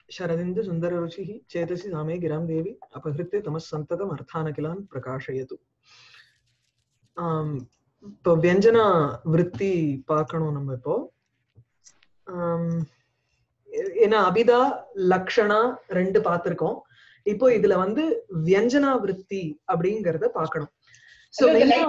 शरदिन्दु सुन्दररुचिः चेतसि सामे गिरां देवी अपहृत्य तमः सन्ततम् अर्थानखिलान् प्रकाशयतु ஆம், இப்போ வியஞ்சனா விருத்தி பார்க்கணும் நம்ம இப்போ ஆம், ஏ- ஏன்னா அபிதா லக்ஷணா ரெண்டு பார்த்திருக்கோம் இப்போ இதுல வந்து வியஞ்சனா விருத்தி அப்படிங்கறத பார்க்கணும் சோ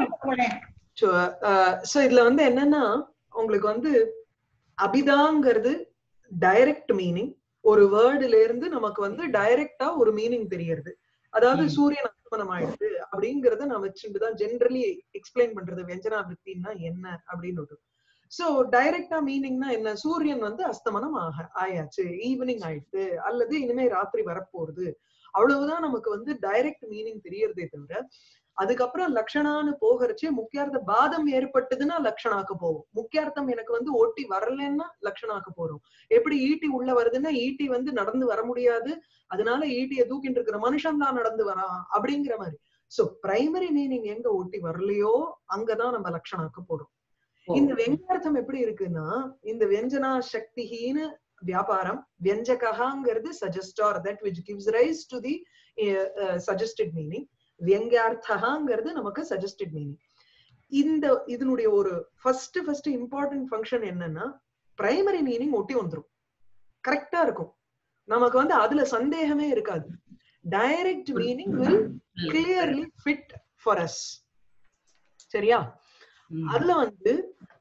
சோ இதுல வந்து என்னன்னா உங்களுக்கு வந்து அபிதாங்கிறது டைரக்ட் மீனிங் ஒரு வேர்டுல இருந்து நமக்கு வந்து டைரக்டா ஒரு மீனிங் தெரியறது அதாவது ம். சூரியன் அஸ்தமனம் ஆயிடுது அப்படிங்கறத நான் வச்சுட்டு தான் ஜென்ரலி எக்ஸ்பிளைன் பண்றது வெஞ்சனா விருத்தின்னா என்ன அப்படின்னு சோ டைரக்டா மீனிங்னா என்ன சூரியன் வந்து அஸ்தமனம் ஆக ஆயாச்சு ஈவினிங் ஆயிடுது அல்லது இனிமே ராத்திரி வரப்போகுது அவ்வளவுதான் நமக்கு வந்து டைரக்ட் மீனிங் தெரியறதே தவிர அதுக்கப்புறம் லக்ஷணான்னு போகிறச்சே முக்கியார்த்த பாதம் ஏற்பட்டதுன்னா லக்ஷணாக்கு போவோம் முக்கியார்த்தம் எனக்கு வந்து ஓட்டி வரலன்னா லக்ஷணாக்கு போறோம் எப்படி ஈட்டி உள்ள வருதுன்னா ஈட்டி வந்து நடந்து வர முடியாது அதனால ஈட்டியை தூக்கிட்டு இருக்கிற மனுஷன் தான் நடந்து வரான் அப்படிங்கிற மாதிரி சோ பிரைமரி மீனிங் எங்க ஓட்டி வரலையோ அங்கதான் நம்ம லக்ஷணாக்கு போறோம் இந்த வெங்கார்த்தம் எப்படி இருக்குன்னா இந்த வியஞ்சனா சக்திஹீன வியாபாரம் வியஞ்சகாங்கிறது suggester that which gives rise to the suggested meaning வியங்கார்த்தகாங்கிறது நமக்கு சஜஸ்டட் மீனிங் இந்த இதனுடைய ஒரு ஃபர்ஸ்ட் ஃபர்ஸ்ட் இம்பார்ட்டன்ட் ஃபங்க்ஷன் என்னன்னா பிரைமரி மீனிங் ஒட்டி வந்துரும் கரெக்டா இருக்கும் நமக்கு வந்து அதுல சந்தேகமே இருக்காது direct meaning will clearly fit for us சரியா அதுல வந்து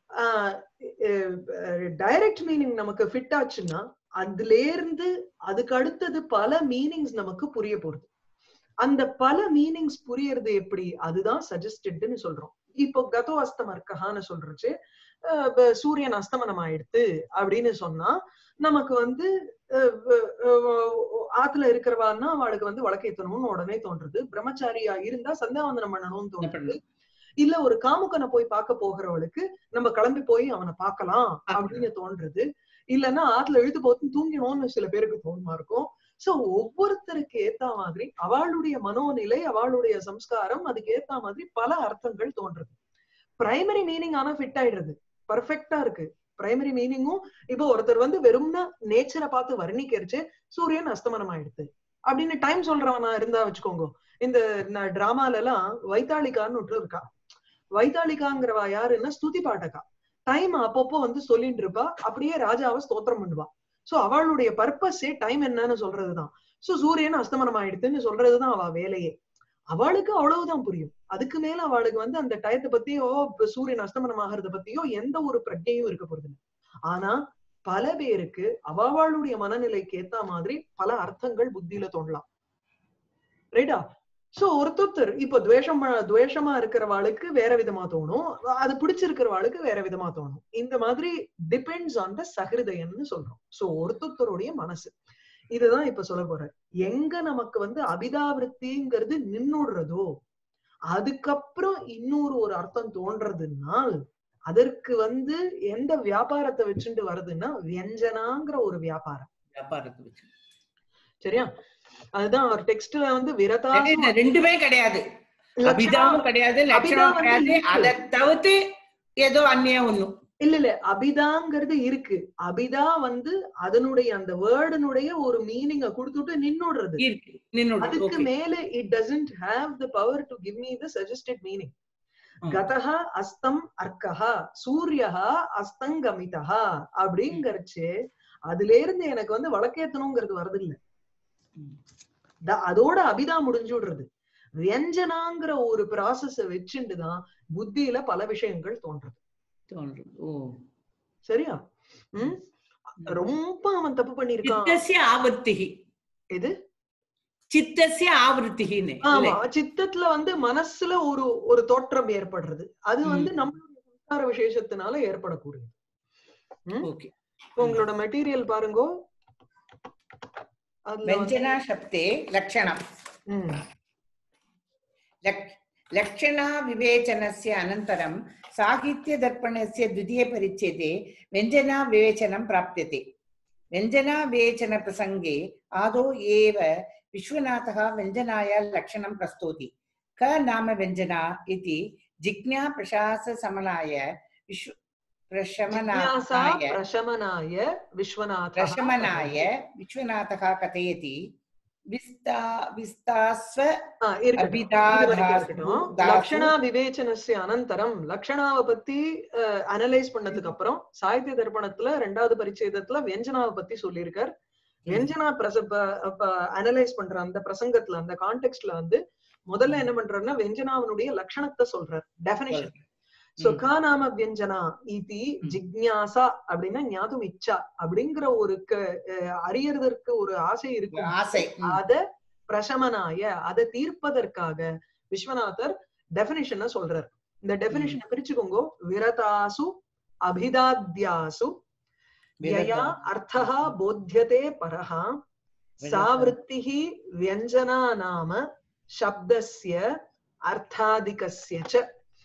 டைரக்ட் மீனிங் நமக்கு ஃபிட் ஆச்சுன்னா அதுல இருந்து அதுக்கு அடுத்தது பல மீனிங்ஸ் நமக்கு புரிய போறது அந்த பல மீனிங்ஸ் புரியறது எப்படி அதுதான் சஜஸ்டட்னு சொல்றோம் இப்போ கதோ அஸ்தம் இருக்கஹான்னு சொல்றச்சு அஹ் இப்ப சூரியன் அஸ்தமனம் ஆயிடுத்து அப்படின்னு சொன்னா நமக்கு வந்து அஹ் வ- அஹ் ஆத்துல இருக்கிறவான்னா அவளுக்கு வந்து வழக்கேத்தணும்னு உடனே தோன்றுது பிரம்மச்சாரியா இருந்தா சந்தியாவந்தனம் பண்ணணும்னு தோன்றுது இல்ல ஒரு காமுகனை போய் பார்க்க போகிறவளுக்கு நம்ம கிளம்பி போய் அவனை பார்க்கலாம் அப்படின்னு தோன்றுது இல்லைன்னா ஆத்துல இழுத்து போட்டு தூங்கினோம்னு சில பேருக்கு தோணுமா இருக்கும் சோ ஒவ்வொருத்தருக்கு ஏத்த மாதிரி அவளுடைய மனோநிலை அவளுடைய சம்ஸ்காரம் அதுக்கு ஏத்த மாதிரி பல அர்த்தங்கள் தோன்றுது பிரைமரி மீனிங் ஆனா ஃபிட் ஆயிடுறது பர்ஃபெக்டா இருக்கு பிரைமரி மீனிங்கும் இப்போ ஒருத்தர் வந்து வெறும்னா நேச்சரை பார்த்து வர்ணிக்கிறச்சு சூரியன் அஸ்தமனம் ஆயிடுது அப்படின்னு டைம் சொல்றவனா இருந்தா வச்சுக்கோங்க இந்த டிராமால எல்லாம் வைத்தாளிகான்னு ஒருத்தர் இருக்கா வைத்தாளிகாங்கிறவா யாருன்னா ஸ்துதி பாட்டகா டைம் அப்பப்போ வந்து சொல்லிட்டு இருப்பா அப்படியே ராஜாவை ஸ்தோத்திரம் பண்ணுவா சோ அவளுடைய பர்பஸே டைம் என்னன்னு சொல்றதுதான் சோ சூரியன் அஸ்தமனம் ஆயிடுதுன்னு சொல்றதுதான் அவ வேலையே அவளுக்கு அவ்வளவுதான் புரியும் அதுக்கு மேல அவளுக்கு வந்து அந்த டயத்தை பத்தியோ இப்ப சூரியன் அஸ்தமனம் ஆகிறத பத்தியோ எந்த ஒரு பிரஜையும் இருக்க போறது இல்ல ஆனா பல பேருக்கு அவளுடைய மனநிலைக்கு ஏத்த மாதிரி பல அர்த்தங்கள் புத்தியில தோணலாம் ரைட்டா சோ ஒருத்தொருத்தர் இப்ப துவேஷம் துவேஷமா இருக்கிறவாளுக்கு வேற விதமா தோணும் அது பிடிச்சிருக்கிறவாளுக்கு வேற விதமா தோணும் இந்த மாதிரி டிபெண்ட்ஸ் ஆன் த சஹிருதயம்னு சொல்றோம் சோ ஒருத்தொருத்தருடைய மனசு இதுதான் இப்ப சொல்ல போறேன் எங்க நமக்கு வந்து அபிதாவிருத்திங்கிறது நின்னுடுறதோ அதுக்கப்புறம் இன்னொரு ஒரு அர்த்தம் தோன்றதுனால் அதற்கு வந்து எந்த வியாபாரத்தை வச்சுட்டு வருதுன்னா வியஞ்சனாங்கிற ஒரு வியாபாரம் வியாபாரத்தை வச்சு. சரியா அதுதான் அவர் டெக்ஸ்ட்ல வந்து விரதா ரெண்டு- ரெண்டுமே கிடையாது அபிதாவும் கிடையாது லட்சணம் வந்து கிடையாது இருக்கு. அதை தவிர்த்து ஏதோ அந்நியம் ஒண்ணும் இல்ல இல்ல அபிதாங்கிறது இருக்கு அபிதா வந்து அதனுடைய அந்த வேர்டனுடைய ஒரு மீனிங்க கொடுத்துட்டு நின்னுடுறது இருக்கு நின்னோட அதுக்கு okay. மேல it doesn't have the power to give me the suggested meaning ம். கதஹ அஸ்தம் அர்க்கஹா சூரியஹா அஸ்தங்கமிதஹா அப்படிங்கறச்சு அதுல இருந்து எனக்கு வந்து வழக்கேத்தணுங்கிறது வருது இல்ல ம். த- அதோட அபிதா முடிஞ்சு விடுறது வியஞ்சனாங்கிற ஒரு ப்ராசஸ வச்சுட்டு தான் புத்தியில பல விஷயங்கள் தோன்றது தோன்றும் ஓ சரியா ம் ரொம்ப அவன் தப்பு பண்ணிருக்கான் சித்தசிய ஆவர்த்திகி எது சித்தசிய ஆவர்த்திகின்னு ஆமா சித்தத்துல வந்து மனசுல ஒரு ஒரு தோற்றம் ஏற்படுறது அது வந்து ம். நம்மளுடைய சம்ஸ்கார விசேஷத்தினால ஏற்படக்கூடியது ம்? ஓகே இப்ப உங்களோட மெட்டீரியல் பாருங்க அதுல வந்து- व्यञ्जना शब्दे लक्षणम् ம், लक् लक्षणाविवेचनस्य अनन्तरं साहित्यदर्पणस्य द्वितीयपरिच्छेदे व्यञ्जनाविवेचनं प्राप्यते व्यञ्जनाविवेचनप्रसङ्गे आदौ एव विश्वनाथः व्यञ्जनाय लक्षणं प्रस्तौति क नाम व्यञ्जना इति जिज्ञाप्रशाससमलाय विश्व जिज्ञासा प्रशमनाय प्रशमनाय विश्वनाथः प्रशमनाय विश्वनाथः कथयति विस्ता विस्तास्व ஆ, இருக்கட்டும். அபிதாதாசு, இது வரைக்கும் இருக்கட்டும். தாசு. லக்ஷணா விவேச்சனஸ்ய அனந்தரம் லக்ஷணாவை பத்தி அனலைஸ் பண்ணதுக்கு அப்புறம் சாகித்ய தர்ப்பணத்துல ரெண்டாவது பரிச்சேதத்துல வியஞ்சனாவை பத்தி சொல்லியிருக்கார் வியஞ்சனா பிரச அனலைஸ் பண்ற அந்த பிரசங்கத்துல அந்த கான்டெக்ட்ல வந்து முதல்ல என்ன பண்றாருன்னா வியஞ்சனாவனுடைய லட்சணத்தை சொல்றார் டெபினிஷன் சோ ம். கா நாம வியஞ்சனா இதி ம். ஜிக்ஞாசா அப்படின்னா ஞாதும் இச்சா அப்படிங்கிற ஒரு க- அஹ், அறியறதற்கு ஒரு ஆசை இருக்கும் ஆசை ம். அத பிரசமனாய அதை தீர்ப்பதற்காக விஸ்வநாதர் டெபினிஷனை சொல்றார் இந்த டெபினிஷனை பிரிச்சுக்கோங்க விரதாசு அபிதாத்யாசு யயா அர்த்தः போத்தியதே பரः सा वृत्तिः व्यञ्जना नाम शब्दस्य अर्थादिकस्य च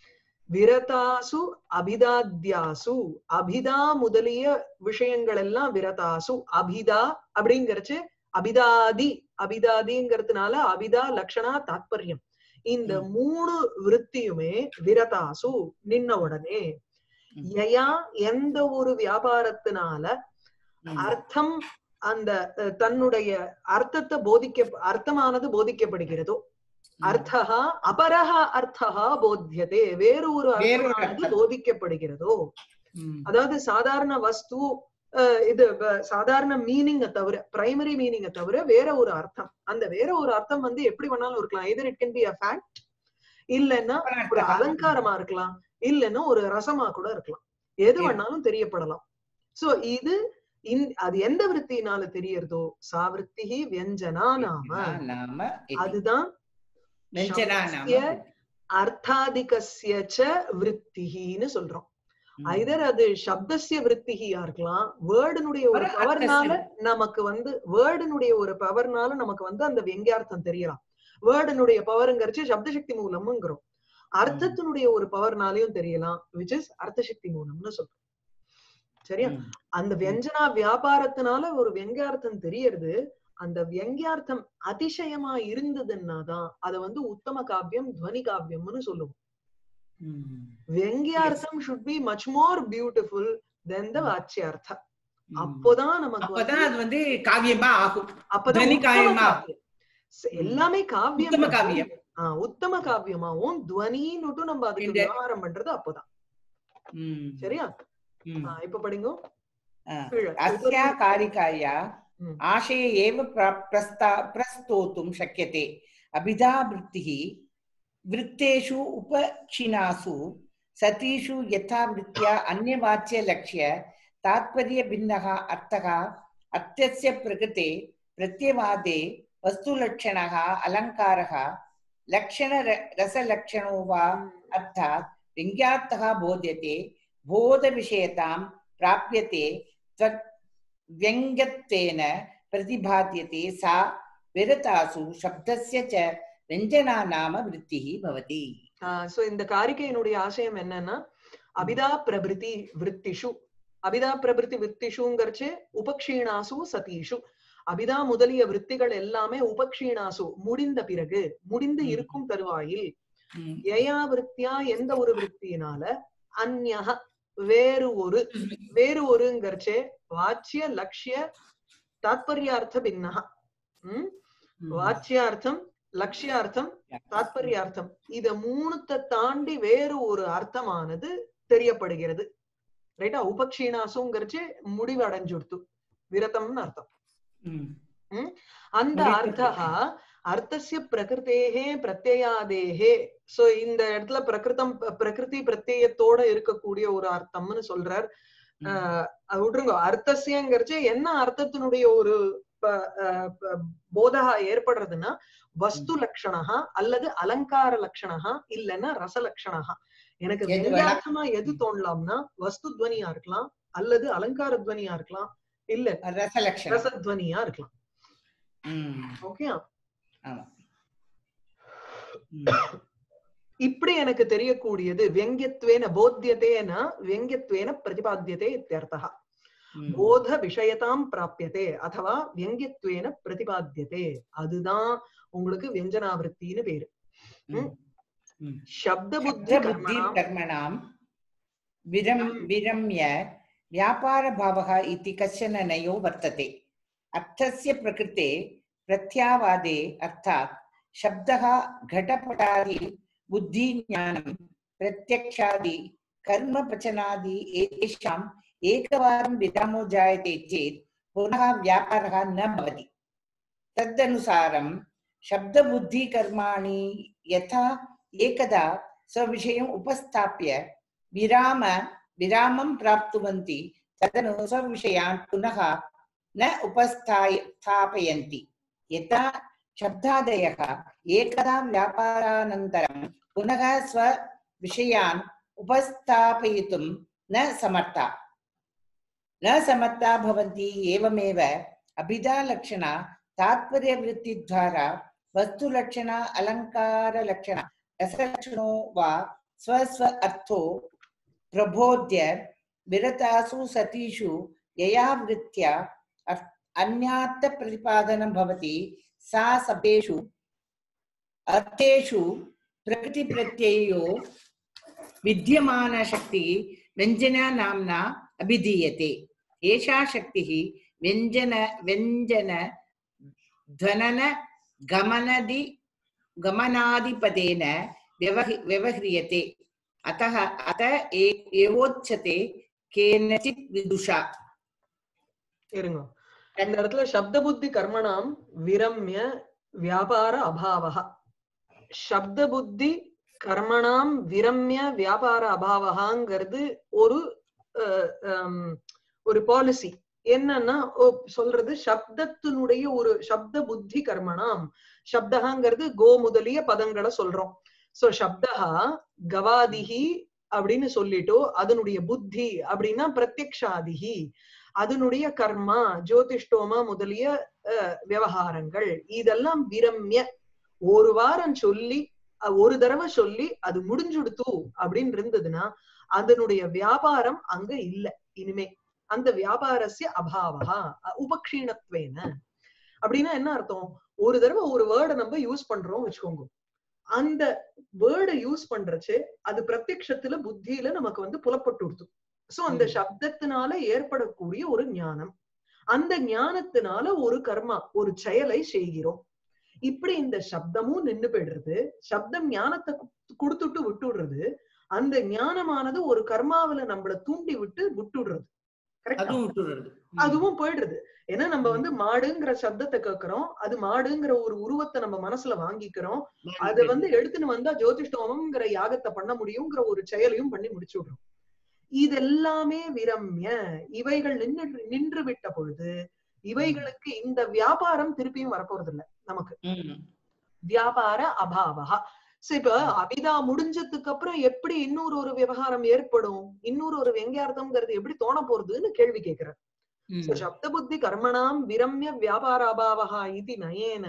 விரதாசு அபிதாத்யாசு அபிதா முதலிய விஷயங்கள் எல்லாம் விரதாசு அபிதா அப்படிங்கறச்சு அபிதாதி அபிதாதிங்கிறதுனால அபிதா லக்ஷணா தாத்பரியம் இந்த ம். மூணு விருத்தியுமே விரதாசு நின்ன உடனே ம். யயா எந்த ஒரு வியாபாரத்தினால ம். அர்த்தம் அந்த அஹ், தன்னுடைய அர்த்தத்தை போதிக்க அர்த்தமானது போதிக்கப்படுகிறதோ ம். அர்த்தா அபரஹ அர்த்தா போத்தியதே வேறு ஒரு வேறொரு அர்த்தமானது அர்த்தம். போதிக்கப்படுகிறதோ ம். அதாவது சாதாரண வஸ்து அஹ், இது வ- சாதாரண மீனிங்க தவிர பிரைமரி மீனிங்க தவிர வேற ஒரு அர்த்தம் அந்த வேற ஒரு அர்த்தம் வந்து எப்படி வேணாலும் இருக்கலாம் எதிர் it can be a fact இல்லைன்னா ஒரு அர்த்தம். அலங்காரமா இருக்கலாம் இல்லைன்னா ஒரு ரசமா கூட இருக்கலாம் எது சரி. வேணாலும் தெரியப்படலாம் சோ இது இந்- அது எந்த விற்த்தினால தெரியறதோ சாவிருத்தி வியஞ்சனா நாம நாம இது. அதுதான் வெஞ்சனா சப்தஸ்ய நாம அர்த்தாதிகஸ்ய ச விற்த்தின்னு சொல்றோம் ம். ஐதர் அது சப்தஸ்ய விற்த்தியா இருக்கலாம் வேர்டுனுடைய ஒரு ஒரு பவர்னால அர்த்தஸ்ய. நமக்கு வந்து வேர்டுனுடைய ஒரு பவர்னால நமக்கு வந்து அந்த வெங்கியார்த்தம் தெரியலாம் வேர்டுனுடைய பவர்ங்கிறச்சு சப்தசக்தி மூலம்ங்கிறோம் அர்த்தத்தினுடைய ஒரு பவர்னாலையும் தெரியலாம் விச் இஸ் அர்த்தசக்தி மூலம்னு சொல்றோம் சரியா ம். அந்த வியஞ்சனா வியாபாரத்தினால ஒரு வெங்கியார்த்தம் தெரியறது அந்த வியங்கியார்த்தம் அதிசயமா இருந்ததுன்னா தான் அதை வந்து உத்தம காவியம் துவனி காவியம்னு சொல்லுவோம் ம். வெங்கியார்த்தம் should be much more beautiful then the ம். வாச்சியார்த்தம் ம். அப்போதான் நமக்கு அப்பதான் வந்து அது வந்து காவியமா ஆகும் அப்பதான் துவனி உத்தம காவியமா. காவியம். ச- எல்லாமே காவியம் உத்தம காவியம். ஆஹ் உத்தம காவியமாவும் துவனின்னுட்டும் நம்ம அதுக்கு இந்த- விவகாரம் பண்றது அப்போதான் ம். சரியா ம். ஆஹ் இப்ப படிங்க ஆ. கீழே. अस्या कारिकाया ம். आशये एव प्र- प्रस्ता प्रस्तोतुं शक्यते अभिधावृत्तिः वृत्तेषु उपक्षिणासु सतीषु यथा वृत्त्या अन्यवाच्यलक्ष्य तात्पर्यभिन्नः अर्थः अर्थस्य प्रकृते प्रत्यवादे वस्तुलक्षणः अलङ्कारः लक्षणरसलक्षणो वा अर्थात् व्यङ्ग्यार्थः बोध्यते बोधविषयतां प्राप्यते त्वत् व्यङ्ग्यत्वेन प्रतिभात्यते सा विरतासु शब्दस्य च व्यञ्जना नाम वृत्तिः भवति சோ இந்த காரிக்கையினுடைய ஆசயம் என்னன்னா அபிதா பிரபிருதி விற்த்திஷு அபிதா பிரபிருதி விற்த்திஷுங்கிறச்சு உபக்ஷீணாசு சதீஷு அபிதா முதலிய விற்த்திகள் எல்லாமே உபக்ஷீணாசு முடிந்த பிறகு முடிந்து ம். இருக்கும் தருவாயில் ம். யயா விற்த்தியா எந்த ஒரு விற்த்தியினால அந்யஹ வேறு ஒரு வேறு ஒருங்கிறச்சே வாச்சிய லட்சிய தாத்பர்யார்த்த பின்னஹ ம் வாச்சியார்த்தம் லட்சியார்த்தம் தாத்பர்யார்த்தம் இத மூணுத்தை தாண்டி வேறு ஒரு அர்த்தமானது தெரியப்படுகிறது ரைட்டா உபக்ஷீணாசுங்கிறச்சு முடிவு அடைஞ்சுடுத்து விரதம்னு அர்த்தம் ம். அந்த முடிவு அர்த்தா அர்த்தசிய பிரகிருத்தேகே பிரத்யயாதேகே சோ இந்த இடத்துல பிரகிருதம் பிரகிருதி பிரத்யயத்தோட இருக்கக்கூடிய ஒரு அர்த்தம்னு சொல்றார் ம். ஆஹ் அது விட்டுருங்க அர்த்தசியங்கிறச்சு என்ன அர்த்தத்தினுடைய ஒரு ப- ஆஹ் ப- போதகா ஏற்படுறதுன்னா வஸ்து லட்சணா அல்லது அலங்கார லட்சணா இல்லைன்னா ரச லட்சணா எனக்கு எது வேணா. வெங்கார்த்தமா எது தோணலாம்னா வஸ்து துவனியா இருக்கலாம் அல்லது அலங்கார துவனியா இருக்கலாம் இல்ல ரசலட்சணம் ரசத்வனியா இருக்கலாம் ம். ஓகே ஆமா ம். இப்படி எனக்கு தெரியக்கூடியது வெங்கியத்வேன போத்தியதேன வெங்கியத்வேன பிரதிபாத்தியதே இத்தியர்த்தः ம். போத விஷயதாம் பிராபியதே அதவா வெங்கியத்வேன பிரதிபாத்தியதே அதுதான் உங்களுக்கு வியஞ்சனாவிருத்தின்னு பேரு ம். ம். சப்த புத்தி புத்தி கர்மணாம் கர்மணாம் विरम विरम्य व्यापारभावः इति कश्चन नयो वर्तते अर्थस्य प्रकृते प्रत्यावादे अर्थात् शब्दः घटपटादि बुद्धिज्ञानं प्रत्यक्षादि कर्मपचनादि एतेषाम् एकवारं विरामो जायते चेत् पुनः व्यापारः न भवति तदनुसारं शब्दबुद्धिकर्माणि यथा एकदा स्वविषयम् उपस्थाप्य विराम विरामं प्राप्नुवन्ति तदनु स्वविषयान् पुनः न उपस्थाय स्थापयन्ति यथा शब्दादयः एकदा व्यापारानन्तरं पुनः स्वविषयान् उपस्थापयितुं न समर्था न समर्था भवन्ति एवमेव अभिधालक्षणा तात्पर्यवृत्तिद्वारा वस्तुलक्षण अलङ्कारलक्षण रसलक्षणो वा स्वस्व अर्थो प्रबोध्य विरतासु सतीषु यया वृत्त्या अर्- अन्यार्थप्रतिपादनं भवति सा शब्देषु अर्थेषु प्रकृतिप्रत्ययो विद्यमानशक्तिः व्यञ्जना नाम्ना अभिधीयते एषा शक्तिः व्यञ्जन व्यञ्जन ध्वनन गमनदि गमनादिपदेन व्यवह व्यवह्रियते अतः अत ए- एवोच्यते केनचित् विदुषा இருங்க இந்த இடத்துல சப்த புத்தி கர்மணாம் விரம்ய வியாபார அபாவः சப்த புத்தி கர்மணாம் விரம்ய வியாபார அபாவகாங்கிறது ஒரு அஹ், ஹம், ஒரு பாலிசி என்னன்னா ஓ, சொல்றது சப்தத்தினுடைய ஒரு சப்த புத்தி கர்மணாம் சப்தகாங்கிறது கோ முதலிய பதங்களை சொல்றோம் சோ சப்தஹா கவாதிஹி அப்படின்னு சொல்லிட்டோ அதனுடைய புத்தி அப்படின்னா பிரத்யக்ஷாதிஹி அதனுடைய கர்மா ஜோதிஷ்டோமா முதலிய அஹ், விவகாரங்கள் இதெல்லாம் விரம்ய ஒரு வாரம் சொல்லி அஹ், ஒரு தடவை சொல்லி அது முடிஞ்சுடுத்து அப்படின்னு இருந்ததுன்னா அதனுடைய வியாபாரம் அங்க இல்ல இனிமே அந்த வியாபாரஸ்ய அபாவா அஹ், உபக்ஷீணத்வேன அப்படின்னா என்ன அர்த்தம் ஒரு தடவை ஒரு வேர்டை நம்ம யூஸ் பண்றோம் வச்சுக்கோங்க அந்த வேர்டை யூஸ் பண்றச்சு அது பிரத்யக்ஷத்துல புத்தியில நமக்கு வந்து புலப்பட்டு சோ அந்த ம். சப்தத்தினால ஏற்படக்கூடிய ஒரு ஞானம் அந்த ஞானத்தினால ஒரு கர்மா ஒரு செயலை செய்கிறோம் இப்படி இந்த சப்தமும் நின்னு போயிடுறது சப்தம் ஞானத்தை கு- கொடுத்துட்டு விட்டுடுறது அந்த ஞானமானது ஒரு கர்மாவில நம்மள தூண்டி விட்டு விட்டுடுறது கரெக்டா அதுவும் விட்டுடுறது ம். அதுவும் போயிடுறது ஏன்னா நம்ம வந்து மாடுங்கிற சப்தத்தை கேட்கிறோம் அது மாடுங்கிற ஒரு உருவத்தை நம்ம மனசுல வாங்கிக்கிறோம் அது வந்து எடுத்துன்னு வந்தா ஜோதிஷ்டோமம்ங்கிற யாகத்தை பண்ண முடியுங்கிற ஒரு செயலையும் பண்ணி முடிச்சு விடுறோம் இதெல்லாமே விரம்ய இவைகள் நின்று நின்று விட்ட பொழுது இவைகளுக்கு இந்த வியாபாரம் திருப்பியும் வரப்போறது இல்ல நமக்கு ம். வியாபார அபாவா சோ இப்ப அபிதா முடிஞ்சதுக்கு அப்புறம் எப்படி இன்னொரு ஒரு விவகாரம் ஏற்படும் இன்னொரு ஒரு வெங்கியார்த்தம்ங்கிறது எப்படி தோண போறதுன்னு கேள்வி கேக்குறேன் ம். So, शब्दबुद्धि कर्मणां विरम्य व्यापाराभावः इति नयेन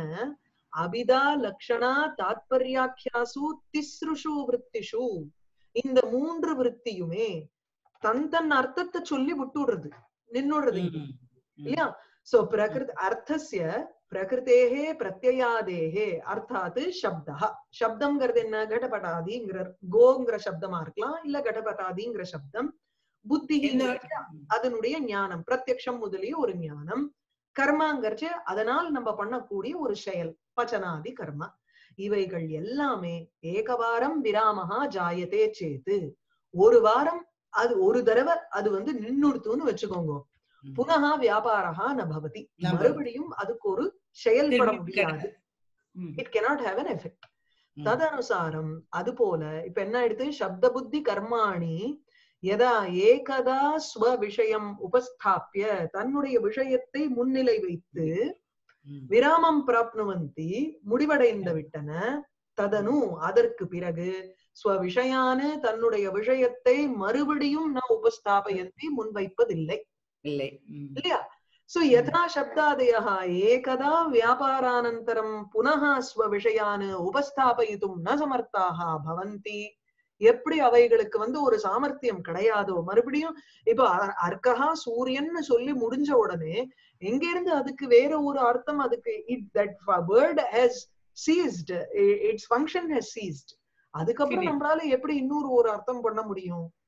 அபிதா லக்ஷணா தாத்பர்யாக்கியாசு திஸ்ருஷு விற்த்திஷு இந்த மூன்று விற்த்தியுமே தன் தன் அர்த்தத்தை சொல்லி விட்டுடுறது நின்னுடுறது இங்க. ம். இல்லையா சோ பிரகிருத் அர்த்தஸ்ய பிரகிருதேஹே பிரத்யயாதேஹே அர்த்தாத் சப்தா சப்தம்ங்கிறது என்ன கடபடாதிங்கிற கோங்கிற சப்தமா இருக்கலாம் இல்ல கடபடாதிங்கிற சப்தம் புத்தி இந்த- அதனுடைய ஞானம் பிரத்யக்ஷம் முதலிய ஒரு ஞானம் கர்மாங்கிறச்சு அதனால் நம்ம பண்ணக்கூடிய ஒரு செயல் பச்சனாதி கர்மா இவைகள் எல்லாமே ஏகவாரம் விராமஹா ஜாயதே சேத்து ஒரு வாரம் அது ஒரு தடவை அது வந்து நின்னுடுத்துன்னு வச்சுக்கோங்க ம். புனகா வியாபாரஹா ந பவதி ந பவதி. மறுபடியும் அதுக்கு ஒரு செயல்பட திரும்பி முடியாது ம். It cannot have an effect ம். ததனுசாரம் அது போல இப்ப என்ன ஆயிடுது சப்த புத்தி கர்மாணி யதா ஏகதா ஸ்வ விஷயம் உபஸ்தாபிய தன்னுடைய விஷயத்தை முன்னிலை வைத்து ம். விராமம் பிராப்னுவந்தி முடிவடைந்து விட்டன ததனு அதற்கு பிறகு ஸ்வ விஷயான தன்னுடைய விஷயத்தை மறுபடியும் ந உபஸ்தாபயந்தி முன்வைப்பதில்லை இல்லை ம். இல்லையா சோ யதா சப்தாதயः ஏகதா வியாபாரானந்தரம் புனः ஸ்வவிஷயான் உபஸ்தாபயித்தும் ந சமர்த்தாக பவந்தி எப்படி அவைகளுக்கு வந்து ஒரு சாமர்த்தியம் கிடையாதோ மறுபடியும் இப்ப அ- அர்க்கஹா சூரியன்னு சொல்லி முடிஞ்ச உடனே எங்க இருந்து அதுக்கு வேற ஒரு அர்த்தம் அதுக்கு it that word has ceased its function has ceased அதுக்கப்புறம் Finished. நம்மளால எப்படி இன்னொரு ஒரு அர்த்தம் பண்ண முடியும்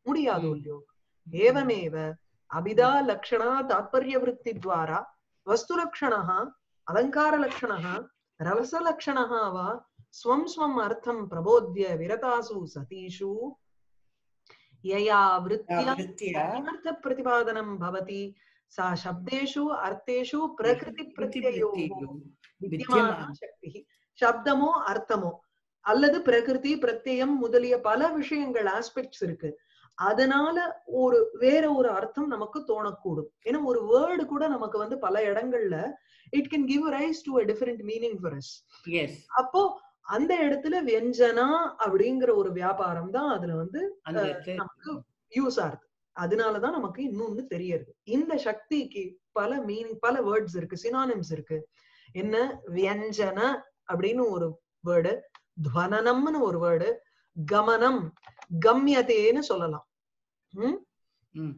முடியாது ம். இல்லையோ ஏவமேவ அபிதா லக்ஷணா தாத்பர்ய விருத்தி துவாரா வஸ்து லக்ஷணः அலங்கார லக்ஷணः ரவச லக்ஷணः வா ஸ்வம் ஸ்வம் அர்த்தம் பிரபோத்ய விரதாசு சதீஷு யயா விருத்தியா விருத்தியா किमर्थ प्रतिपादनं भवति सा शब्देषु अर्थेषु प्रकृति प्रत्ययोः வித்தியமான சக்தி சப்தமோ அர்த்தமோ அல்லது பிரகிருதி பிரத்யம் முதலிய பல விஷயங்கள் ஆஸ்பெக்ட்ஸ் இருக்கு அதனால ஒரு வேற ஒரு அர்த்தம் நமக்கு தோணக்கூடும் ஏன்னா ஒரு வேர்டு கூட நமக்கு வந்து பல இடங்கள்ல it can give rise to a different meaning for us yes அப்போ அந்த இடத்துல வியஞ்சனா அப்படிங்கிற ஒரு வியாபாரம் தான் அதுல வந்து அந்த நமக்கு யூஸ் ஆகுது அதனாலதான் நமக்கு இன்னொன்னு தெரியறது இந்த சக்திக்கு பல மீனிங் பல வேர்ட்ஸ் இருக்கு சினானிம்ஸ் இருக்கு என்ன வியஞ்சன அப்படின்னு ஒரு வேர்டு துவனனம்னு ஒரு வேர்டு கமனம் கம்யதேன்னு சொல்லலாம் ம் ம்.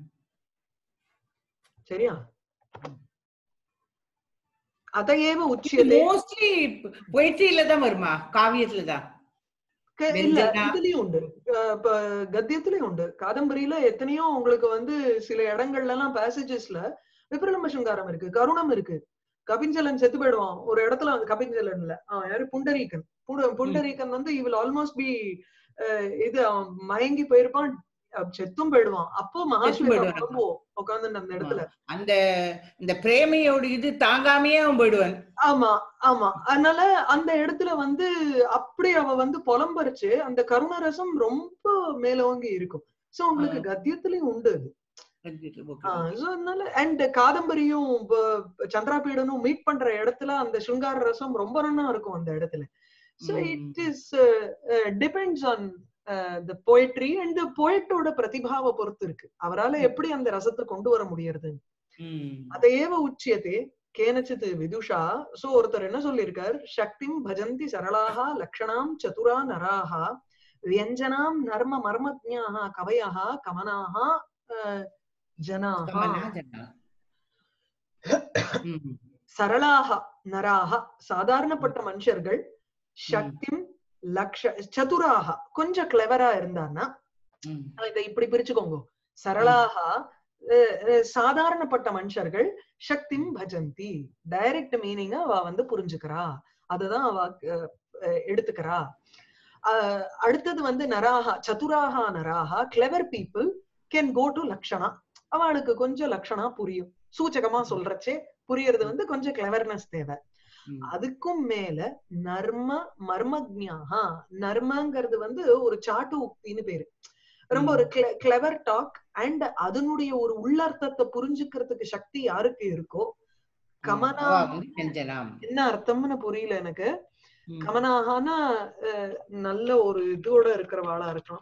சரியா அதையேவ உச்சியதே மோஸ்ட்லி பொய்ட்ரியில தான் வருமா காவியத்துல தான் க- இல்ல வெஞ்சனா. இதுலயும் உண்டு அஹ் இப்ப கத்தியத்திலயும் உண்டு காதம்பரியில எத்தனையோ உங்களுக்கு வந்து சில இடங்கள்ல எல்லாம் பேசேஜஸ்ல விப்ரலம்ப சிங்காரம் இருக்கு கருணம் இருக்கு கபிஞ்சலன் செத்து போயிடுவான் ஒரு இடத்துல வந்து கபிஞ்சலன் இல்ல அவன் யாரு புண்டரீகன் புண்ட- புண்டரீகன் வந்து இவில் ஆல்மோஸ்ட் பி இது அவன் மயங்கி போயிருப்பான் அஹ் செத்தும் போயிடுவான் அப்போ மகாஸ்வேதா போயிடுவான். புலம்புவோம் உட்கார்ந்து அந்த இடத்துல அந்த இந்த பிரேமையோட இது தாங்காமையே அவன் போயிடுவான் ஆமா ஆமா அதனால அந்த இடத்துல வந்து அப்படி அவ வந்து புலம்பரிச்சு அந்த கருணரசம் ரொம்ப மேலோங்கி இருக்கும் சோ உங்களுக்கு ஆ. கத்தியத்திலயும் உண்டு அது Okay. சோ அதனால அண்ட் காதம்பரியும் ப- சந்திராபீடனும் மீட் பண்ற இடத்துல அந்த சிங்கார ரசம் ரொம்ப நன்னா இருக்கும் அந்த இடத்துல சோ ம். It is depends on the poetry and போயட்டோட பிரதிபாவை பொறுத்து இருக்கு அவரால ம். எப்படி அந்த ரசத்தை கொண்டு வர முடியறது ம். அதையேவ உச்சியதே கேனச்சித் விதுஷா சோ ஒருத்தர் என்ன சொல்லியிருக்கார் சக்திம் பஜந்தி சரளாக லக்ஷணாம் சதுரா நராக வியஞ்சனாம் நர்ம மர்மஜ்ஞாக கவயாக கமனாக அஹ், ஜனாக கமனா ஜனா. ம். சரளாக நராக சாதாரணப்பட்ட மனுஷர்கள் சக்திம் லக்ஷ சதுராக கொஞ்சம் கிளவரா இருந்தான்னா ம். இதை இப்படி பிரிச்சுக்கோங்க சரளாக அஹ், அஹ், சாதாரணப்பட்ட மனுஷர்கள் சக்திம் பஜந்தி டைரக்ட் மீனிங்க அவ வந்து புரிஞ்சுக்கிறா அததான் அவ அஹ், அஹ், எடுத்துக்கிறா அஹ், அடுத்தது வந்து நராகா சதுராகா நராகா clever people can go to லக்ஷணா அவளுக்கு கொஞ்சம் லக்ஷணா புரியும் சூச்சகமா சொல்றச்சே புரியறது வந்து கொஞ்சம் கிளவர்னஸ் தேவை ம். அதுக்கும் மேல நர்ம மர்மஜ்ஞாகா நர்மங்கிறது வந்து ஒரு சாட்டு உக்தின்னு பேரு ரொம்ப ஒரு கிளவர் டாக் அண்ட் அதனுடைய ஒரு உள்ளர்த்தத்தை புரிஞ்சுக்கிறதுக்கு சக்தி யாருக்கு இருக்கோ கமனா அவ வந்து வெஞ்சனாம். என்ன அர்த்தம்னு புரியல எனக்கு ம். கமனாகானா அஹ், நல்ல ஒரு இதோட இருக்கிறவாளா இருக்கலாம்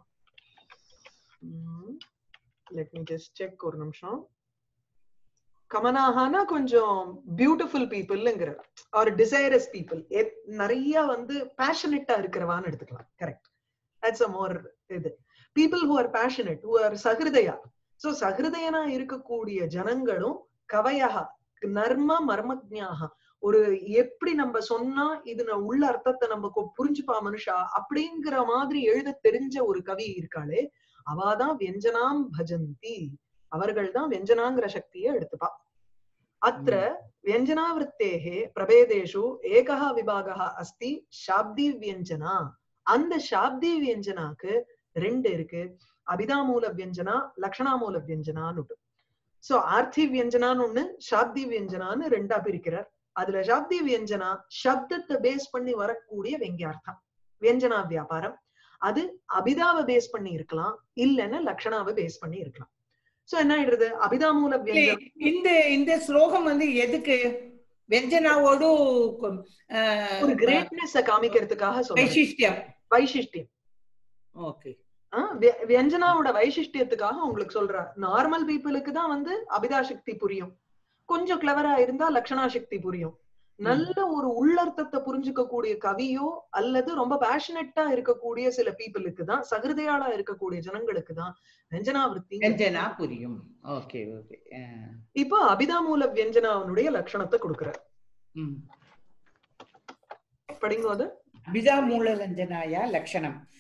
லெட் மீ ஜஸ்ட் செக் ஒரு நிமிஷம் கமனாகானா கொஞ்சம் பியூட்டிஃபுல் பீப்புள்ங்கிற ஆர் டிசைரஸ் பீப்புள் நிறைய வந்து பேஷனட்டா இருக்கிறவான்னு எடுத்துக்கலாம் கரெக்ட் தட்ஸ் அ மோர் இது people who are passionate who are சஹிருதயா சோ சஹிருதயனா இருக்கக்கூடிய ஜனங்களும் கவையா நர்ம மர்மஜ்ஞாக ஒரு எப்படி நம்ம சொன்னா இது நான் உள்ள அர்த்தத்தை நம்ம கொ- புரிஞ்சுப்பா மனுஷா அப்படிங்கிற மாதிரி எழுத தெரிஞ்ச ஒரு கவி இருக்காளே அவாதான் வியஞ்சனாம் பஜந்தி அவர்கள் தான் வியஞ்சனாங்கிற சக்தியை எடுத்துப்பா அத்திர வியஞ்சனாவிருத்தேகே பிரபேதேஷு ஏகः விபாகः அஸ்தி சாப்தி வியஞ்சனா அந்த சாப்தி வியஞ்சனாக்கு ரெண்டு இருக்கு அபிதாமூல வியஞ்சனா லக்ஷணாமூல வியஞ்சனான்னு உண்டு சோ ஆர்த்தி வியஞ்சனான்னு ஒண்ணு சாப்தி வியஞ்சனான்னு ரெண்டா பிரிக்கிறார் அதுல சாப்தி வியஞ்சனா சப்தத்தை பேஸ் பண்ணி வரக்கூடிய வெங்கியார்த்தம் வியஞ்சனா வியாபாரம் அது அபிதாவை பேஸ் பண்ணி இருக்கலாம் இல்லைன்னா லக்ஷணாவை பேஸ் பண்ணி இருக்கலாம் சோ என்ன ஆயிடுறது அபிதாமூல இல்ல, வியஞ்சனம் இந்த இந்த ஸ்லோகம் வந்து எதுக்கு வெஞ்சனாவோடு கொ- ஆஹ், ஒரு கிரேட்னஸ் காமிக்கிறதுக்காக சொல்றேன் வைசிஷ்டியம் வைசிஷ்டியம் ஓகே ஆ, விய- வியஞ்சனாவோட வைசிஷ்டியத்துக்காக உங்களுக்கு சொல்றேன் நார்மல் பீப்புளுக்கு தான் வந்து அபிதா சக்தி புரியும் கொஞ்சம் கிளவரா இருந்தா லக்ஷணா சக்தி புரியும் நல்ல ஒரு உள்ளர்த்தத்தை புரிஞ்சுக்க கூடிய கவியோ அல்லது ரொம்ப பேஷனட்டா இருக்கக்கூடிய சில பீப்புளுக்கு தான் சகிருதையாளா இருக்கக்கூடிய ஜனங்களுக்கு தான் வெஞ்சனாவிருத்தி வெஞ்சனா புரியும் ஓகே ஓகே இப்போ அபிதாமூல வியஞ்சனாவனுடைய லட்சணத்தை கொடுக்கிறார் படிங்கோது அபிதா மூலரஞ்சனாயா லக்ஷணம்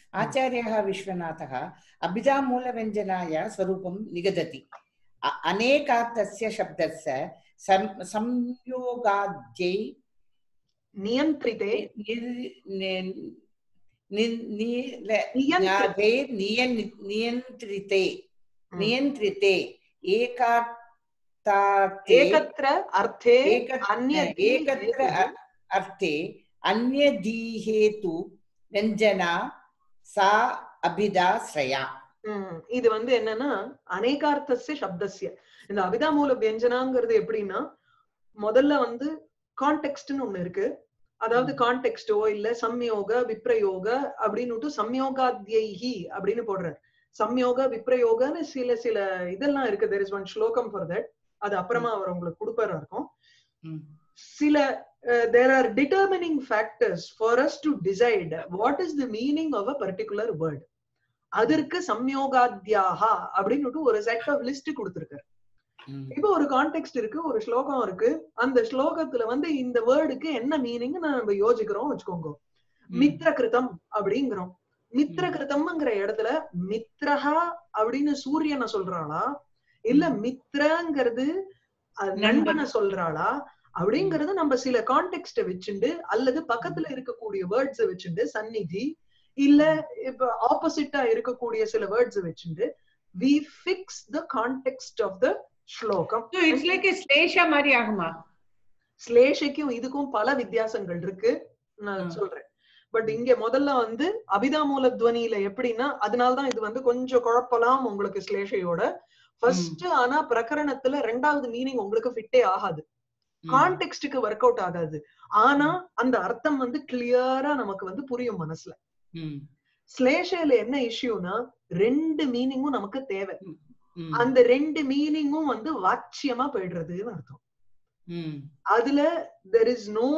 आचार्यः विश्वनाथः अभिधामूलव्यञ्जनाय स्वरूपं निगदति अ- अनेकार्थस्य शब्दस्य सं- संयोगाद्यै நியந்திரிதே नि- नि- नि- नि- ल- नियन्त्रिते ज्ञाते नियन्- नियन्त्रिते ம். नियन्त्रिते एकार्तार्थे ஏகத்ர அர்த்தே एकत्र अन्यत् एकत्र अ- अर्थे अन्यदीहेतु व्यञ्जना सा अभिधाश्रया ம், இது வந்து என்னன்னா அநேகார்த்தஸ்ய சப்தஸ்ய இந்த அபிதாமூல வியஞ்சனாங்கிறது எப்படின்னா முதல்ல வந்து கான்டெக்ட்னு ஒண்ணு இருக்கு அதாவது கான்டெக்ஸ்டோ இல்ல சம்யோக விப்ரயோக அப்படின்னு சம்யோகாத்யைஹி அப்படின்னு போடுறார் சம்யோக விப்ரயோகன்னு சில சில இதெல்லாம் இருக்கு தெர் இஸ் ஒன் ஸ்லோகம் ஃபார் தட் அது அப்புறமா அவர் உங்களுக்கு கொடுப்பாரா இருக்கும் சில there are determining factors for us to decide what is the meaning of a particular word அதற்கு சம்யோகாத்யாஹா அப்படின்னு ஒரு செட் ஆஃப் லிஸ்ட் கொடுத்திருக்காரு இப்போ ஒரு கான்டெக்ட் இருக்கு ஒரு ஸ்லோகம் இருக்கு அந்த ஸ்லோகத்துல வந்து இந்த வேர்டுக்கு என்ன மீனிங் நம்ம யோசிக்கிறோம் வச்சுக்கோங்க மித்ர கிருதம் அப்படிங்கிறோம் மித்ர கிருதம்ங்கிற இடத்துல மித்ரஹா அப்படின்னு சூரியனை சொல்றாளா இல்ல மித்ரங்கிறது அஹ், நண்பனை சொல்றாளா அப்படிங்கறது நம்ம சில கான்டெக்ட வச்சுண்டு அல்லது பக்கத்துல இருக்கக்கூடிய வேர்ட்ஸ் வச்சுண்டு சந்நிதி இல்ல இப்ப ஆப்போசிட்டா இருக்கக்கூடிய சில வேர்ட்ஸ் வச்சுண்டு we fix the context of the ஸ்லோகம் So it's like a ஸ்லேஷா மாதிரி ஆகுமா ஸ்லேஷைக்கும் இதுக்கும் பல வித்தியாசங்கள் இருக்கு நான் ம். சொல்றேன் பட் இங்க முதல்ல வந்து அபிதாமூல துவனியில எப்படின்னா அதனாலதான் இது வந்து கொஞ்சம் குழப்பலாம் உங்களுக்கு ஸ்லேஷையோட ஃபர்ஸ்ட் ஆனா பிரகரணத்துல ரெண்டாவது மீனிங் உங்களுக்கு ஃபிட்டே ஆகாது கான்டெக்ஸ்டுக்கு ஒர்க் அவுட் ஆகாது ஆனா அந்த அர்த்தம் வந்து கிளியரா நமக்கு வந்து புரியும் மனசுல ம், ஸ்லேஷையில என்ன இஷ்யூனா ரெண்டு மீனிங்கும் நமக்கு தேவை ம், அந்த ரெண்டு மீனிங்கும் வந்து வாட்சியமா போயிடுறதுன்னு அர்த்தம் ம், அதுல தெர் இஸ் நோ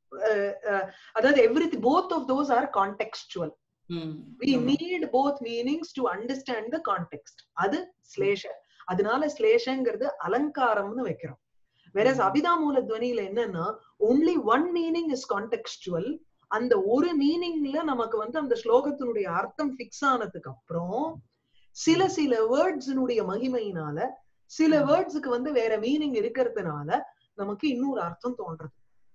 அதாவது every both of those are contextual ம், வி ஆமா. Need both meanings to understand the context அது ஸ்லேஷ அதனால ஸ்லேஷங்கிறது அலங்காரம்னு வைக்கிறோம் வேற ம். அபிதாமூல துவனியில என்னன்னா only one meaning is contextual அந்த ஒரு மீனிங்ல நமக்கு வந்து அந்த ஸ்லோகத்தினுடைய அர்த்தம் ஃபிக்ஸ் ஆனதுக்கு அப்புறம் சில சில வேர்ட்ஸினுடைய மகிமையினால சில ம். வேர்ட்ஸுக்கு வந்து வேற மீனிங் இருக்கிறதுனால நமக்கு இன்னொரு அர்த்தம் தோன்றது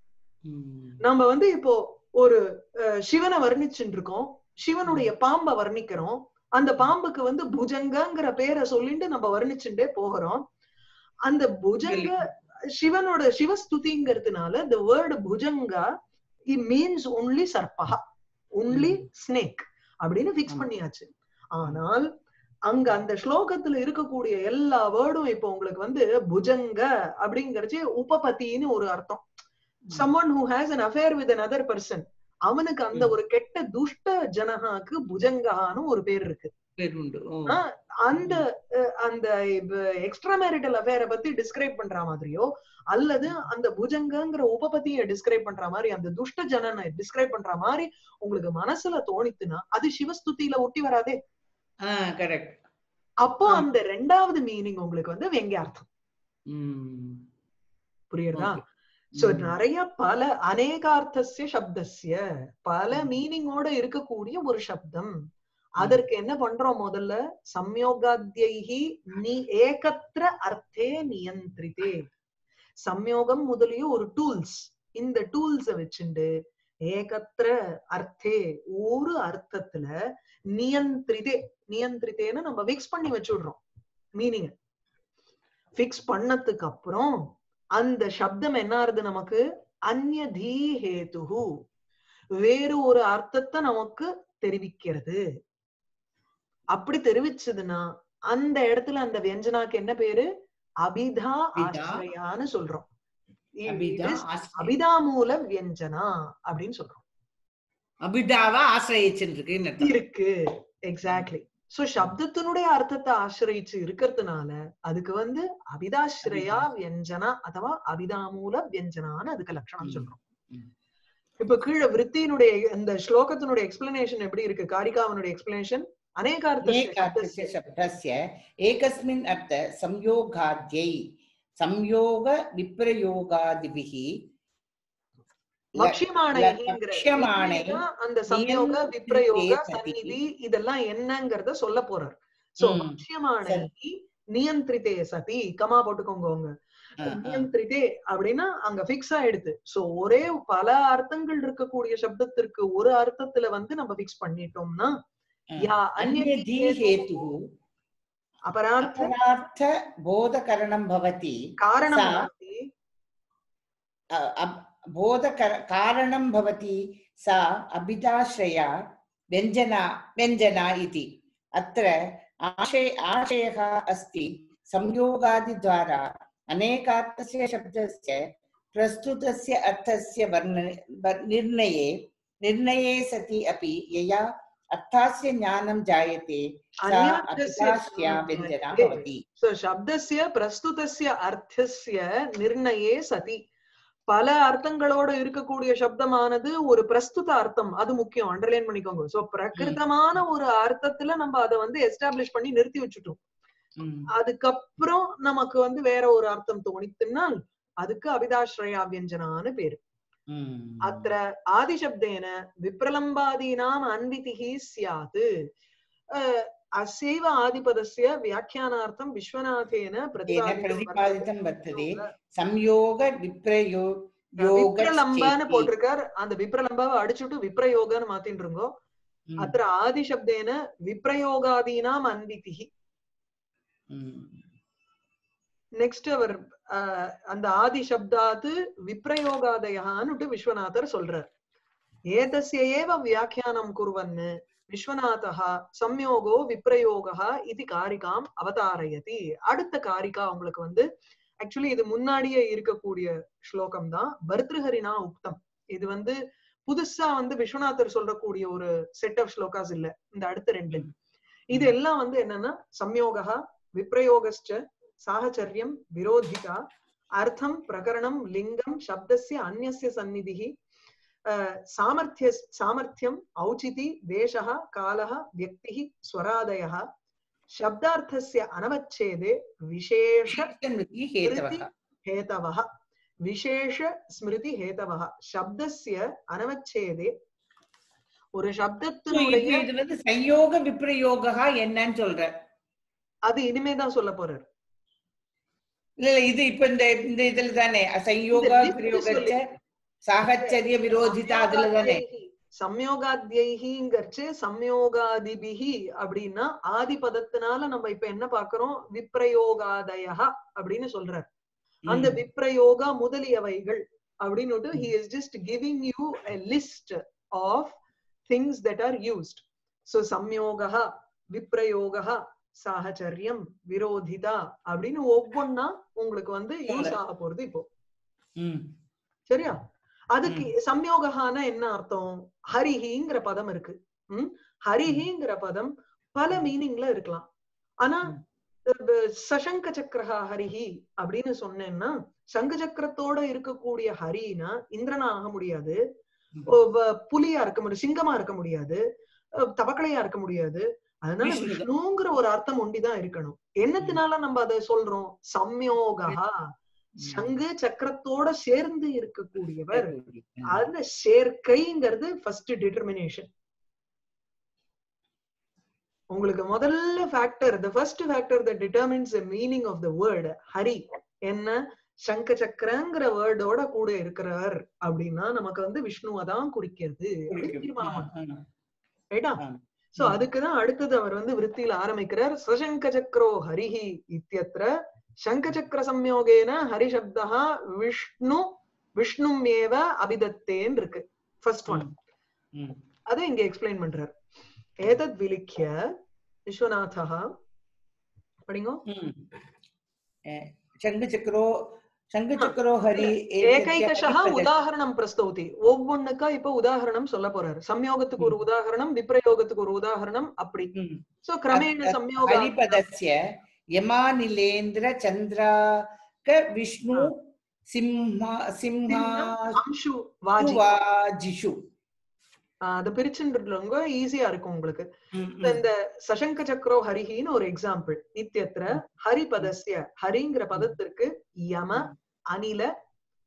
ம், நம்ம வந்து இப்போ ஒரு அஹ், சிவனை வர்ணிச்சுட்டு இருக்கோம் சிவனுடைய பாம்பை வர்ணிக்கிறோம் அந்த பாம்புக்கு வந்து புஜங்கங்கிற பேரை சொல்லிட்டு நம்ம வர்ணிச்சுட்டே போகிறோம் அந்த புஜங்க சிவனோட சிவஸ்துதிங்கிறதுனால the வேர்டு புஜங்கா இட் மீன்ஸ் ஒன்லி சர்பகா ஒன்லி ஸ்னேக் அப்படின்னு பிக்ஸ் ஆமா. பண்ணியாச்சு ஆனால் அங்க அந்த ஸ்லோகத்துல இருக்கக்கூடிய எல்லா வேர்டும் இப்போ உங்களுக்கு வந்து புஜங்க அப்படிங்கறது உபபத்தின்னு ஒரு அர்த்தம் someone who has an affair with another person அவனுக்கு அந்த ம். ஒரு கெட்ட துஷ்ட ஜனகாக்கு புஜங்கஹான்னு ஒரு பேர் இருக்கு பேர் உண்டு ஓ. ஆ, அந்த அஹ், அந்த எக்ஸ்ட்ரா மேரிட்டல் அஃபேரை பத்தி டிஸ்கிரைப் பண்ற மாதிரியோ அல்லது அந்த புஜங்கங்கிற உபபத்திய டிஸ்கிரைப் பண்ற மாதிரி அந்த துஷ்ட ஜனனை டிஸ்கிரைப் பண்ற மாதிரி உங்களுக்கு மனசுல தோணித்துனா அது சிவஸ்துதியில ஒட்டி வராதே ஆ கரெக்ட் அப்போ ஆ. அந்த ரெண்டாவது மீனிங் உங்களுக்கு வந்து வெங்கியார்த்தம் ம் புரியுறதா Okay. சோ ம். நிறைய பல அநேகார்த்தஸ்ய சப்தஸ்ய பல ம். மீனிங்கோட இருக்கக்கூடிய ஒரு சப்தம் அதற்கு என்ன பண்றோம் முதல்ல சம்யோகாத்யைஹி நீ ஏகத்திர அர்த்தே நியந்திரிதே சம்யோகம் முதலிய ஒரு டூல்ஸ் இந்த டூல்ஸ வச்சுண்டு ஏகத்திர அர்த்தே ஒரு அர்த்தத்துல நியந்திரிதே நியந்திரிதேன்னு நம்ம ஃபிக்ஸ் பண்ணி வச்சுடுறோம் மீனிங் ஃபிக்ஸ் பண்ணதுக்கு அப்புறம் அந்த சப்தம் என்ன ஆறுது நமக்கு அந்நதீ ஹேதுஹு வேறு ஒரு அர்த்தத்தை நமக்கு தெரிவிக்கிறது அப்படி தெரிவிச்சதுன்னா அந்த இடத்துல அந்த வியஞ்சனாக்கு என்ன பேரு அபிதா அபிதா. ஆசிரயான்னு சொல்றோம் It அபிதா is ஆசிரியை. அபிதாமூல வியஞ்சனா அப்படின்னு சொல்றோம் அபிதாவா ஆசிரியச்சிருக்கு இருக்கு எக்ஸாக்ட்லி சோ சப்தத்தினுடைய அர்த்தத்தை ஆசிரியிச்சு இருக்கிறதுனால அதுக்கு வந்து அபிதாஸ்ரயா வியஞ்சனா அथवा அபிதாமூல வியஞ்சனான்னு அதுக்கு லட்சணம் ம். சொல்றோம் ம். இப்ப கீழே விருத்தியினுடைய இந்த ஸ்லோகத்தினுடைய எக்ஸ்பிளனேஷன் எப்படி இருக்கு காரிகாவனுடைய எக்ஸ்பிளனேஷன் அநேகார்த்த एकार्थस्य शब्दस्य एकस्मिन् अर्थ संयोगाद्यै संयोग विप्रयोगादिभिः மக்ஷியமானைங்கிற லக்ஷ்யமானை இதுதான் அந்த சம்யோக நியந்திரிதே விப்ரயோக சதி. சந்நிதி இதெல்லாம் என்னங்கறத சொல்ல போறார் சோ ம். மக்ஷியமானை நியந்திரித்தே சதி கமா போட்டுக்கோங்க உங்க ஆ, ஆ. நியந்திரித்தே அப்படின்னா அங்க பிக்ஸ் ஆயிடுது சோ ஒரே பல அர்த்தங்கள் இருக்கக்கூடிய சப்தத்திற்கு ஒரு அர்த்தத்துல வந்து நம்ம பிக்ஸ் பண்ணிட்டோம்னா யா अन्यधी அந்நிய हेतुः அபரார்த்த अपरार्थ बोधकरणं भवति காரணம் सा- भवति। अ- अ- बोधकर कारणं भवति सा अभिधाश्रया व्यञ्जना व्यञ्जना इति अत्र आशय आशयः अस्ति संयोगादिद्वारा अनेकार्थस्य शब्दस्य प्रस्तुतस्य अर्थस्य वर्ण वर- निर्णये निर्णये सति अपि यया अर्थस्य ज्ञानं जायते सा अन्यार्थस्य अभिधाश्रया ज्ञानं व्यञ्जना जायते। भवति So, சப்தஸ்ய பிரஸ்துதஸ்ய அர்த்தஸ்ய நிர்ணயே சதி பல அர்த்தங்களோட இருக்கக்கூடிய சப்தமானது ஒரு பிரஸ்துத அர்த்தம் அது முக்கியம் அண்டர்லைன் பண்ணிக்கோங்க சோ பிரகிருதமான ஒரு அர்த்தத்துல நம்ம அதை வந்து எஸ்டாப்ளிஷ் பண்ணி நிறுத்தி வச்சுட்டோம் ம். அதுக்கப்புறம் நமக்கு வந்து வேற ஒரு அர்த்தம் தோணித்துனால் அதுக்கு அபிதாஸ்ரயா வியஞ்சனான்னு பேரு ம். அत्र आदिशब्देन विप्रलम्बादीनाम् अन्वितिः स्यात् अ, अस्यैव आदिपदस्य व्याख्यानार्थं विश्वनाथेन प्रतिपादितं प्रतिपादितं वर्तते वर्तते। संयोग विप्रयो விப்ரலம்பான்னு யோகச்சேதி. போட்டிருக்கார் அந்த விப்ரலம்பாவை அடிச்சுட்டு விப்ரயோகன்னு மாத்தின்னு இருக்கோம் ம். அത്ര ஆதிசப்தேன விப்ரயோகாதீனாம் அன்விதிஹி ம். நெக்ஸ்ட் அவர் அஹ், அந்த ஆதி சப்தாத்து விப்ரயோகாதயான்னு விஸ்வநாதர் சொல்றார் ஏதஸ்ய ஏவ வியாக்கியானம் குர்வன்னு விஸ்வநாதः சம்யோகோ விப்ரயோகः இது காரிகாம் அவதாரயதி அடுத்த காரிகா உங்களுக்கு வந்து ஆக்சுவலி இது முன்னாடியே இருக்கக்கூடிய ஸ்லோகம் தான் பர்திருஹரினா உக்தம் இது வந்து புதுசா வந்து விஸ்வநாதர் சொல்றக்கூடிய ஒரு செட் ஆஃப் ஸ்லோகாஸ் இல்ல இந்த அடுத்த ரெண்டு இது எல்லாம் வந்து என்னன்னா சம்யோகா விப்ரயோகஸ்ச சாகச்சரியம் விரோதிகா அர்த்தம் பிரகரணம் லிங்கம் சப்தஸ்ய அந்நியஸ்ய சந்நிதிः அஹ், சாமர்த்திய சாமர்த்தியம் औचिति தேசः காலः व्यक्तिः स्वरादयः शब्दार्थस्य अनवच्छेदे विशेष स्मृति हेतवः हेतवः विशेष स्मृति हेतवः शब्दस्य अनवच्छेदे ஒரு So, சப்தத்தினுடைய இது இது வந்து சயோக விப்ரயோகா என்னன்னு சொல்ற அது இனிமேதான் சொல்ல போறாரு இல்ல இல்ல இது இப்ப இந்த இந்த இதுல தானே சயோக இந்த list விப்ரயோகச்ச சொல்லி. சாகச்சரிய விரோதிதா அதுல தானே சம்யோகாத்யைஹிங்கர்ச்சு சம்யோகாதிபிஹி அப்படின்னா ஆதி பதத்தினால நம்ம இப்ப என்ன பாக்குறோம் விப்ரயோகாதயா அப்படின்னு சொல்றார் அந்த ம். விப்ரயோகா முதலியவைகள் அப்படின்னு he is just giving you a list of things that are used so சம்யோகா விப்ரயோகா சாகச்சரியம் விரோதிதா அப்படின்னு ஒவ்வொன்னா உங்களுக்கு வந்து யூஸ் ஆக போறது இப்போ ம். சரியா அதுக்கு சம்யோகான என்ன அர்த்தம் ஹரிஹிங்கிற பதம் இருக்கு ம் ஹரிஹிங்கிற பதம் பல மீனிங்ல இருக்கலாம் ஆனா அஹ், சசங்க சக்கரஹா ஹரிஹி அப்படின்னு சொன்னேன்னா சங்க சக்கரத்தோட இருக்கக்கூடிய ஹரினா இந்திரனா ஆக முடியாது ஓ, வ- புலியா இருக்க முடியும் சிங்கமா இருக்க முடியாது அஹ், தவக்கலையா இருக்க முடியாது அதனால விஷ்ணு. விஷ்ணுங்கிற ஒரு அர்த்தம் ஒண்டிதான் இருக்கணும் என்னத்தினால நம்ம அதை சொல்றோம் சம்யோகா சங்கு சக்கரத்தோட சேர்ந்து இருக்கக்கூடியவர் அந்த சேர்க்கைங்கிறது ஃபர்ஸ்ட் டிட்டர்மினேஷன் உங்களுக்கு முதல்ல factor the first factor the determines the meaning of the word Hari என்ன சங்க சக்கரங்கிற வேர்டோட கூட இருக்கிறவர் அப்படின்னா நமக்கு வந்து விஷ்ணுவை தான் குறிக்கிறது அப்படின்னு தீர்மானம் பண்ணணும். ரைட்டா ஆ. சோ அதுக்குதான் அடுத்தது அவர் வந்து விருத்தியில ஆரம்பிக்கிறார் சசங்க சக்கரோ ஹரிஹி இத்தியத்ர சங்க சக்கர சம்யோகேன ஹரிசப்தா விஷ்ணு விஷ்ணும் ஏவ அபிதத்தேன் இருக்கு ஃபர்ஸ்ட் ஒன் ம். அதை இங்க எக்ஸ்பிளைன் பண்றார் ஏதத் விலிக்கிய விஸ்வநாதா படிங்கோ ம். அஹ், சங்குச்சக்கரோ சங்குச்சக்கரோ ஹரி ஏகைகஷா உதாகரணம் பிரஸ்தௌதி ஒவ்வொன்னுக்கா இப்ப உதாகரணம் சொல்ல போறாரு சம்யோகத்துக்கு ஒரு உதாகரணம் விப்ரயோகத்துக்கு ஒரு உதாகரணம் அப்படி ம். சோ கிரமேண சம்யோக ஹரிபதஸ்ய யமானிலேந்திர சந்திராக விஷ்ணு சிம்ஹா சிம்ஹா அம்சு வாஜி வாஜிஷு ஆஹ் அதை பிரிச்சுன்றவங்க ஈஸியா இருக்கும் உங்களுக்கு ம், இப்ப இந்த சசங்க சக்கரோ ஹரிஹின்னு ஒரு எக்ஸாம்பிள் இத்தியத்திர ஹரிபதஸ்ய ஹரிங்கிற பதத்திற்கு யம அனில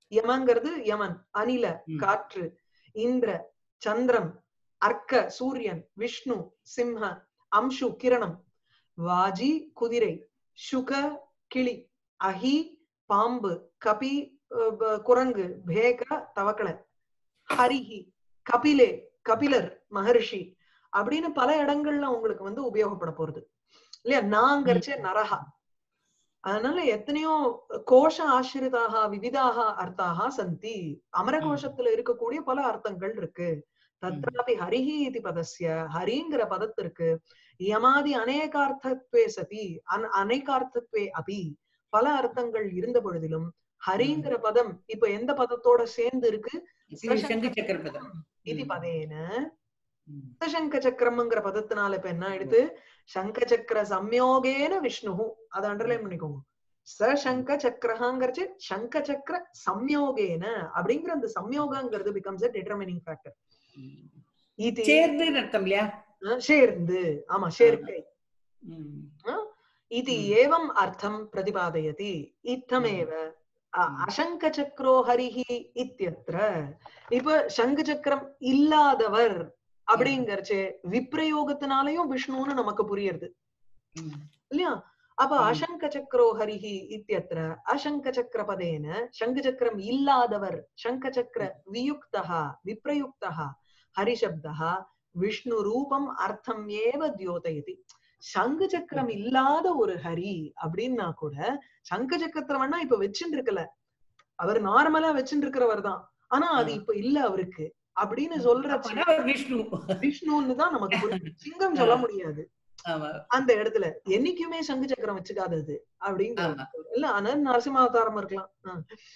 யமங்கிறது யமன் அனில ம். காற்று இந்திர சந்திரன் அர்க்க சூரியன் விஷ்ணு சிம்ஹ அம்சு கிரணம் வாஜி குதிரை சுக கிளி அஹி பாம்பு கபி அஹ், ப- குரங்கு பேக தவக்கலை ஹரிஹி கபிலே கபிலர் மகரிஷி அப்படின்னு பல இடங்கள்ல உங்களுக்கு வந்து உபயோகப்பட போறது இல்லையா நாங்கரிச்ச நரஹா அதனால எத்தனையோ கோஷ ஆசிரிதாக விவிதாக அர்த்தாக சந்தி அமரகோஷத்துல இருக்கக்கூடிய பல அர்த்தங்கள் இருக்கு தத்ராபி ஹரிஹி இது பதஸ்ய ஹரிங்கிற பதத்திற்கு யமாதி அநேகார்த்தத்வே சதி அன் அநேகார்த்தத்வே அபி பல அர்த்தங்கள் இருந்த பொழுதிலும் ஹரிங்கிற பதம் இப்ப எந்த பதத்தோட சேர்ந்து இருக்கு சங்கு சக்கர பதம் இது ம். பதேன ம். சங்க சக்கரம்ங்கிற பதத்தினால இப்ப என்ன ஆயிடுது சங்க சக்கர சம்யோகேன விஷ்ணு அதை அண்டர்லைன் பண்ணிக்கோங்க ச சங்க சக்கரஹாங்கிறச்சு சங்க சக்கர சம்யோகேன அப்படிங்கிற அந்த சம்யோகங்கிறது பிகம்ஸ் அ டிட்டர்மினிங் ஃபேக்டர் இது சேர்ந்து அர்த்தம் இல்லையா அஹ், சேர்ந்து ஆமா சேர்க்கை ம். இது ம். ஏவம் அர்த்தம் பிரதிபாதயதி இத்தமேவ அ- ம். அசங்க சக்கரோ ஹரிஹி இத்தியத்ர இப்ப சங்கு சக்கரம் இல்லாதவர் அப்படிங்கறச்சு விப்ரயோகத்தினாலையும் விஷ்ணுன்னு நமக்கு புரியுது ம். இல்லையா அப்ப ம். அசங்க சக்கரோ ஹரிஹி இத்தியத்ர அசங்க சக்கர பதேன சங்கு சக்கரம் இல்லாதவர் சங்க சக்கர வியுக்தா விப்ரயுக்தா ஹரிசப்தா விஷ்ணு ரூபம் அர்த்தம் ஏவ தியோதயதி சங்கு சக்கரம் இல்லாத ஒரு ஹரி அப்படின்னா கூட சங்கு சக்கரத்தை வேணா இப்ப வச்சுட்டு இருக்கல அவர் நார்மலா வச்சுட்டு இருக்கிறவர் தான் ஆனா அது இப்ப இல்ல அவருக்கு அப்படின்னு சொல்ற அப்பனா அவர் விஷ்ணு விஷ்ணுன்னு தான் நமக்கு புரியும் சிங்கம் சொல்ல முடியாது ஆமா அந்த இடத்துல என்னைக்குமே சங்கு சக்கரம் வச்சுக்காதது அப்படிங்கிற ஆமா. இல்ல ஆனா நரசிம்ம அவதாரம் இருக்கலாம் ஆ.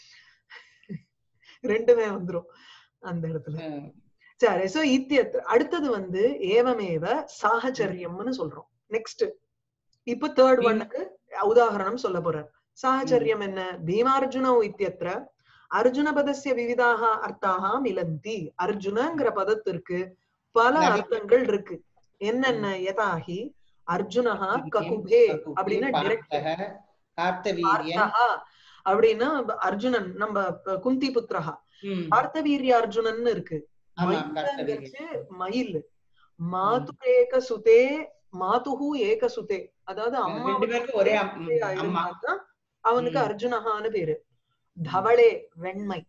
ரெண்டுமே வந்துரும் அந்த இடத்துல ம். சரி சோ இத்தியத் அடுத்தது வந்து ஏவமேவ சாஹச்சரியம்னு சொல்றோம் நெக்ஸ்ட் இப்ப தேர்ட் பீம- ஒன்னுக்கு உதாகரணம் சொல்ல போறார் சாஹச்சரியம் என்ன பீமார்ஜுனோ இத்தியத்ர அர்ஜுன பதஸ்ய விவிதாக அர்த்தாக மிலந்தி அர்ஜுனங்கிற பதத்திற்கு பல நிறைய அர்த்தங்கள் இருக்கு என்னென்ன யதாகி அர்ஜுனஹா ககுபே அப்படின்னா direct பார்த்தக, கார்த்தவீரியன் பார்த்தஹா அப்படின்னா அர்ஜுனன் நம்ம ப- குந்தி புத்திரஹா ம். பார்த்தவீரிய அர்ஜுனன் இருக்கு ஆமா மயிலங்கிறச்சு கார்த்தவீரியன் மயில் மாது ஏக சுதே மாதுஹு ஏக சுதே அதாவது அம்மா ரெண்டு பேருக்கும் ஒரே அம்- ம், அம்மா இருந்தாதான் அவனுக்கு ம். அர்ஜுனஹான்னு பேரு தவளே வெண்மை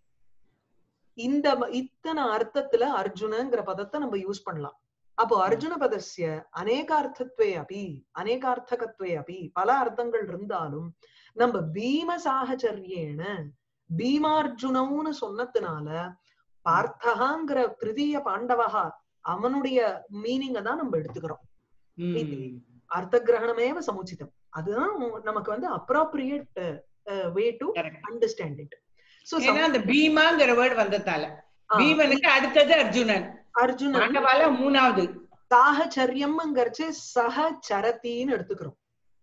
இந்த ம- இத்தனை அர்த்தத்துல அர்ஜுனங்கிற பதத்தை நம்ம யூஸ் பண்ணலாம் அப்போ அர்ஜுன பதஸ்ய அநேகார்த்தத்வே அபி அநேகார்த்தகத்வே அபி பல அர்த்தங்கள் இருந்தாலும் நம்ம பீம சாகச்சரியேன பீமார்ஜுனம்னு சொன்னதுனால பார்த்தகாங்கிற திருதீய பாண்டவகா அவனுடைய மீனிங்க தான் நம்ம எடுத்துக்கிறோம் ம். அர்த்த கிரகணமேவ சமுச்சிதம் அதுதான் உ- நமக்கு வந்து appropriate way to Correct. Understand it so ஏன்னா அந்த பீமாங்கிற வேர்டு வந்ததால பீமனுக்கு அடுத்தது அர்ஜுனன் அர்ஜுனன் பாண்டவால மூணாவது சாகச்சரியம்ங்கிறச்சு சகச்சரத்தின்னு எடுத்துக்கிறோம்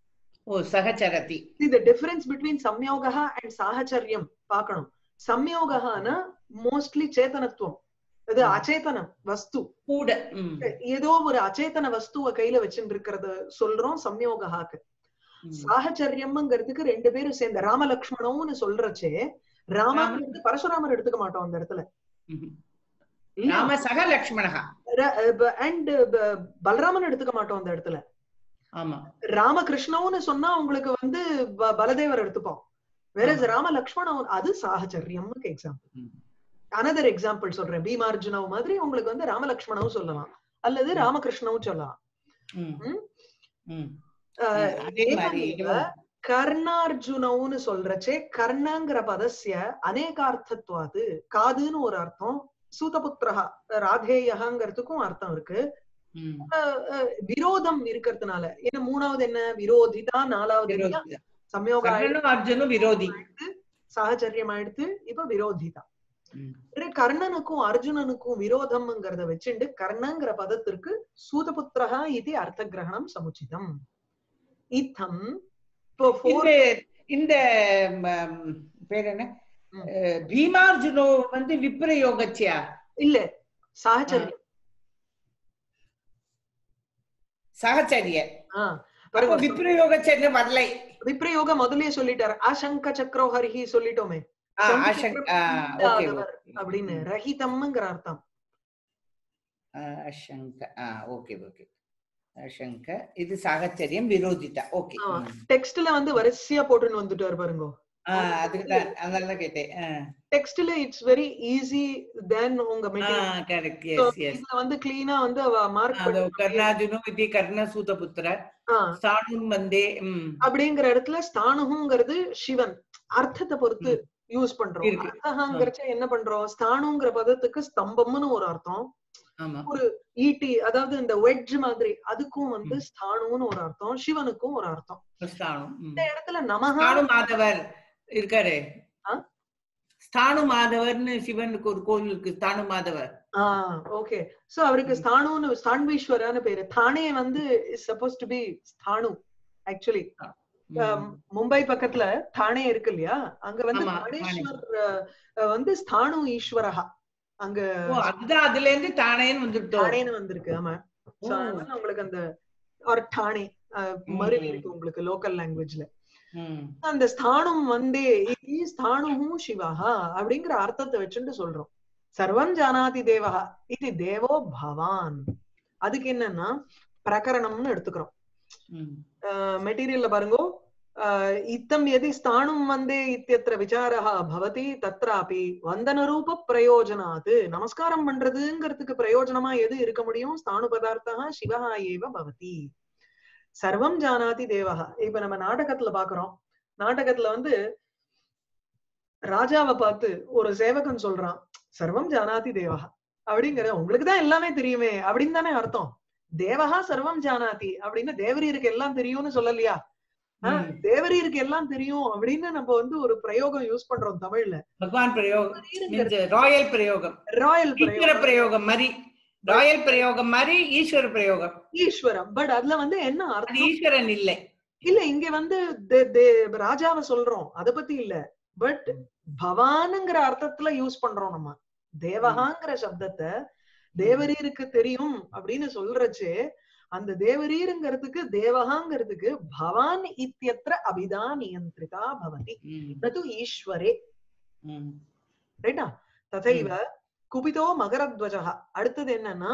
ஓ சகச்சரதி இந்த டிஃபரன்ஸ் பிட்வீன் சம்யோகா அண்ட் சாகச்சரியம் பார்க்கணும் சம்யோகான மோஸ்ட்லி சேத்தனத்துவம் இது ம். அச்சேதன வஸ்து கூட ம். ஏதோ ஒரு அச்சேதன வஸ்துவ கையில வச்சுட்டு இருக்கிறத சொல்றோம் சம்யோகாக்கு ம். சாகச்சரியம்ங்கிறதுக்கு ரெண்டு பேரும் சேர்ந்த ராமலக்ஷ்மணம்னு சொல்றச்சே ராமன் வந்து பரசுராமர் எடுத்துக்க மாட்டோம் அந்த இடத்துல ம். ராம சக லக்ஷ்மணகா அண்ட் பலராமன் எடுத்துக்க மாட்டோம் அந்த இடத்துல ஆமா ராமகிருஷ்ணவுன்னு சொன்னா உங்களுக்கு வந்து ப- பலதேவர் எடுத்துப்போம் வேற ஆமா. ராம லக்ஷ்மணம் அது சாகச்சரியம்னு எக்ஸாம்பிள் ம். அனதர் எக்ஸாம்பிள் சொல்றேன் பீமார்ஜுனவ் மாதிரி உங்களுக்கு வந்து ராமலக்ஷ்மணவும் சொல்லலாம் அல்லது ம். ராமகிருஷ்ணவும் சொல்லலாம் ம். ம். ம். அஹ், அதே மாதிரி ஏவமேவ இதுவும் கர்ணார்ஜுனவுன்னு சொல்றச்சே கர்ணங்கிற பதஸ்ய அநேகார்த்தத்வாது காதுன்னு ஒரு அர்த்தம் சூதபுத்திரஹா ராதேயகாங்கிறதுக்கும் அர்த்தம் இருக்கு ம். அஹ், அஹ், விரோதம் இருக்கிறதுனால ஏன்னா மூணாவது என்ன விரோதிதா நாலாவது என்ன? விரோதி சம்யோக கர்ணனும் அர்ஜுனும் விரோதி சாகச்சரியம் ஆயிடுத்து இப்ப விரோதிதா ம். இரு கர்ணனுக்கும் அர்ஜுனனுக்கும் விரோதம்ங்கிறத வச்சுண்டு கர்ணங்கிற பதத்திற்கு சூதபுத்திரஹா இது அர்த்த கிரகணம் சமுச்சிதம் இத்தம் இப்போ four- இந்த இந்த ம், பேர் என்ன ம். அஹ், பீமார்ஜுனோ வந்து விப்ரயோகச்சியா இல்ல சாகச்சரியம் சகச்சரிய ஆஹ் அப்ப பாருங்க விப்ரயோகச்சன்னு வரலை விப்ரயோக முதல்லயே சொல்லிட்டாரு அசங்க சக்கரோ ஹரிஹி சொல்லிட்டோமே ஆ, சங்கு அசங்க சக்கரம் ஆ, ஓகே இல்லாதவர் அப்படின்னு ரஹிதம்ங்கிற அர்த்தம் அசங்க ஆ ஓகே ஓகே அசங்க இது சாகச்சரியம் விரோதிதா ஓகே ஆ. டெக்ஸ்ட்ல வந்து வரிசையா போட்டுன்னு வந்துட்டாரு பாருங்க அதுக்கு தான் அதனால தான் கேட்டேன் டெக்ஸ்ட்ல இட்ஸ் வெரி ஈஸி தென் உங்க material correct So, yes yes இதுல வந்து கிளீனா வந்து அவ மார்க் ಅದು ಕರ್ಣಾರ್ಜುನು ಇತಿ ಕರ್ಣಸೂತಪುತ್ರ ಸ್ಥಾಣುಂ வந்தே ம் அப்படிங்கிற இடத்துல ஸ்தானுங்கிறது சிவன் அர்த்தத்தை பொறுத்து யூஸ் பண்றோம் இருக்கு. அர்த்தகாங்கிறச்ச என்ன பண்றோம் ஸ்தானுங்கிற பதத்துக்கு ஸ்தம்பம்னு ஒரு அர்த்தம் ஆமா ஈட்டி அதாவது இந்த வெட்ஜ் மாதிரி அதுக்கும் வந்து ஸ்தானுன்னு ஒரு அர்த்தம் சிவனுக்கும் ஒரு அர்த்தம் ஸ்தானம் ம். இந்த இடத்துல நமகா ஸ்தானு மாதவர் இருக்காரு ஆ? ஸ்தானு மாதவர்னு சிவனுக்கு ஒரு கோவில் இருக்கு ஸ்தானு மாதவர் ஆஹ் ஓகே சோ அவருக்கு ம். ஸ்தானுன்னு ஸ்தான்வீஸ்வரான்னு பேரு தானே வந்து supposed to be Sthanu actually ம். மும்பை பக்கத்துல தானே இருக்கு இல்லையா அங்க வந்து ஆமா, தானேஸ்வர் அஹ், அஹ், வந்து ஸ்தானு ஈஸ்வரஹா அங்க ஓ அதுதான் அதுல இருந்து தானேன்னு வந்துட்டோம் தானேன்னு வந்திருக்கு ஆமா So, ஓ. அதனால உங்களுக்கு அந்த ஒரு டானே அஹ், ம். மருவி இருக்கு உங்களுக்கு லோக்கல் லாங்குவேஜ்ல ம். அந்த ஸ்தானம் வந்தே இது ஸ்தானுஹு சிவஹா அப்படிங்கிற அர்த்தத்தை வச்சுட்டு சொல்றோம் சர்வம் ஜானாதி தேவஹா இது தேவோ பவான் அதுக்கு என்னன்னா பிரகரணம்னு எடுத்துக்கிறோம் ம். மெட்டீரியல்ல பாருங்க அஹ், இத்தம் எதி ஸ்தானம் வந்தே இத்தியத்திர விசாரா பவதி தத்ராபி வந்தன ரூப பிரயோஜனாது நமஸ்காரம் பண்றதுங்கிறதுக்கு பிரயோஜனமா எது இருக்க முடியும் ஸ்தானு பதார்த்தா சிவஹா ஏவ பவதி சர்வம் ஜானாதி தேவஹா இப்ப நம்ம நாடகத்துல பாக்குறோம் நாடகத்துல வந்து ராஜாவை பார்த்து ஒரு சேவகன் சொல்றான் சர்வம் ஜானாதி தேவஹா அப்படிங்கிற உங்களுக்கு தான் எல்லாமே தெரியுமே அப்படின்னு தானே அர்த்தம் தேவஹா சர்வம் ஜானாதி அப்படின்னு தேவரீருக்கு எல்லாம் தெரியும்னு சொல்லலையா ஆஹ், ம். தேவரீருக்கு எல்லாம் தெரியும் அப்படின்னு நம்ம வந்து ஒரு பிரயோகம் யூஸ் பண்றோம் தமிழ்ல பகவான் பிரயோகம் மீன்ஸ் ராயல் பிரயோகம் ராயல் ஈஸ்வர பிரயோகம் மாதிரி ராயல் பிரயோகம் மாதிரி ஈஸ்வர பிரயோகம் ஈஸ்வரம் பட் அதுல வந்து என்ன அது அர்த்தம் ஈஸ்வரன் இல்லை இல்ல இங்க வந்து தே- தே- ராஜாவை சொல்றோம் அத பத்தி இல்ல பட் பவானுங்கிற அர்த்தத்துல யூஸ் பண்றோம் நம்ம தேவகாங்கிற சப்தத்தை தேவரீருக்கு தெரியும் அப்படின்னு சொல்றச்சு அந்த தேவரீருங்கிறதுக்கு தேவகாங்கிறதுக்கு பவான் இத்தியத்திர அபிதா நியந்திரிதா பவதி ம். நது ஈஸ்வரே ம். ரைட்டா ததைவ குபிதோ மகரத்வஜா அடுத்தது என்னன்னா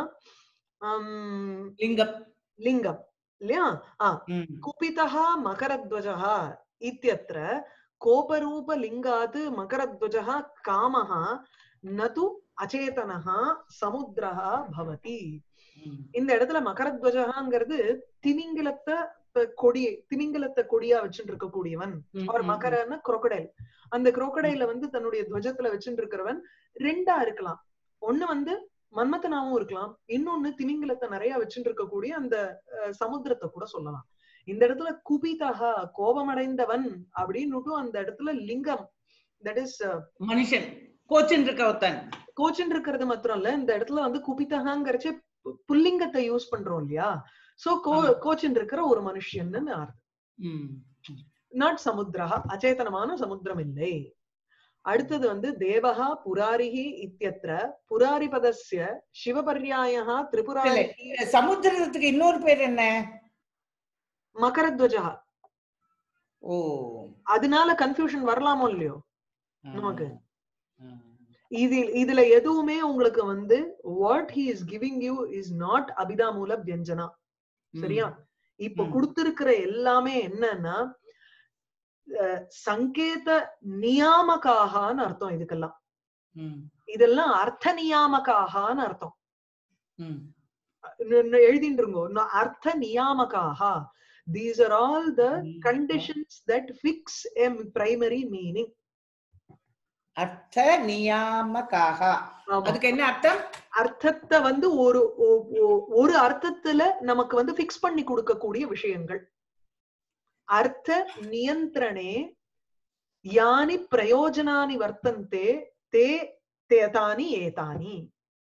ஆம், லிங்கம் லிங்கம் இல்லையா ஆஹ் ம். कुपितः मकरध्वजः इत्यत्र कोपरूपलिङ्गात् मकरध्वजः कामः न तु अचेतनः समुद्रः भवति ம். இந்த இடத்துல மகரத்வஜகாங்கிறது திமிங்கிலத்தை அஹ், கொடி திமிங்கிலத்தை கொடியா வச்சுட்டு இருக்கக்கூடியவன் ம். அவர் ம். மகரன்னா crocodile அந்த crocodile வந்து தன்னுடைய துவஜத்துல வச்சுட்டு இருக்கிறவன் ரெண்டா இருக்கலாம் ஒண்ணு வந்து மன்மதனாவும் இருக்கலாம் இன்னொன்னு திமிங்கிலத்தை நிறைய வச்சுட்டு இருக்கக்கூடிய அந்த அஹ், சமுத்திரத்தை கூட சொல்லலாம் இந்த இடத்துல குபிதகா கோபமடைந்தவன் அப்படின்னுட்டும் அந்த இடத்துல லிங்கம் தட் இஸ் மனுஷன் கோச்சின் இருக்க ஒருத்தன் கோச்சின் இருக்கிறது மாத்திரம் இல்ல இந்த இடத்துல வந்து குபிதகாங்கிறச்சு பு- புல்லிங்கத்தை யூஸ் பண்றோம் இல்லையா சோ கோ ஆமா. கோச்சின் இருக்கிற ஒரு மனுஷன்னு அர்த்தம் ம். நாட் சமுத்திரா அச்சேதனமான சமுத்திரம் இல்லை அடுத்தது வந்து தேவஹா புராரிஹி இத்தியத்திர புராரிபதஸ்ய சிவபர்யாயா திரிபுராரி சமுத்திரத்துக்கு இன்னொரு பேர் என்ன மகரத்வஜா ஓ அதனால கன்ஃபியூஷன் வரலாமோ இல்லையோ நமக்கு. ஆ. இது இதுல எதுவுமே உங்களுக்கு வந்து what he is giving you is not அபிதாமூல வியஞ்சனா சரியா இப்ப ம். கொடுத்திருக்கிற எல்லாமே என்னன்னா அஹ், சங்கேத நியாமகாகான்னு அர்த்தம் இதுக்கெல்லாம் ம். இதெல்லாம் அர்த்த நியாமகாகான்னு அர்த்தம் ம். ந- ந- எழுதிட்டு இருங்கோ ந- அர்த்த நியாமகாக these are all the conditions that fix a primary meaning அர்த்த நியாமகாக அதுக்கு என்ன அர்த்தம் அர்த்தத்தை வந்து ஒரு ஒ- ஒ- ஒரு அர்த்தத்துல நமக்கு வந்து ஃபிக்ஸ் பண்ணி கொடுக்கக்கூடிய விஷயங்கள் அர்த்த நியந்திரணே யானி பிரயோஜனானி வர்த்தந்தே தே தேதானி ஏதானி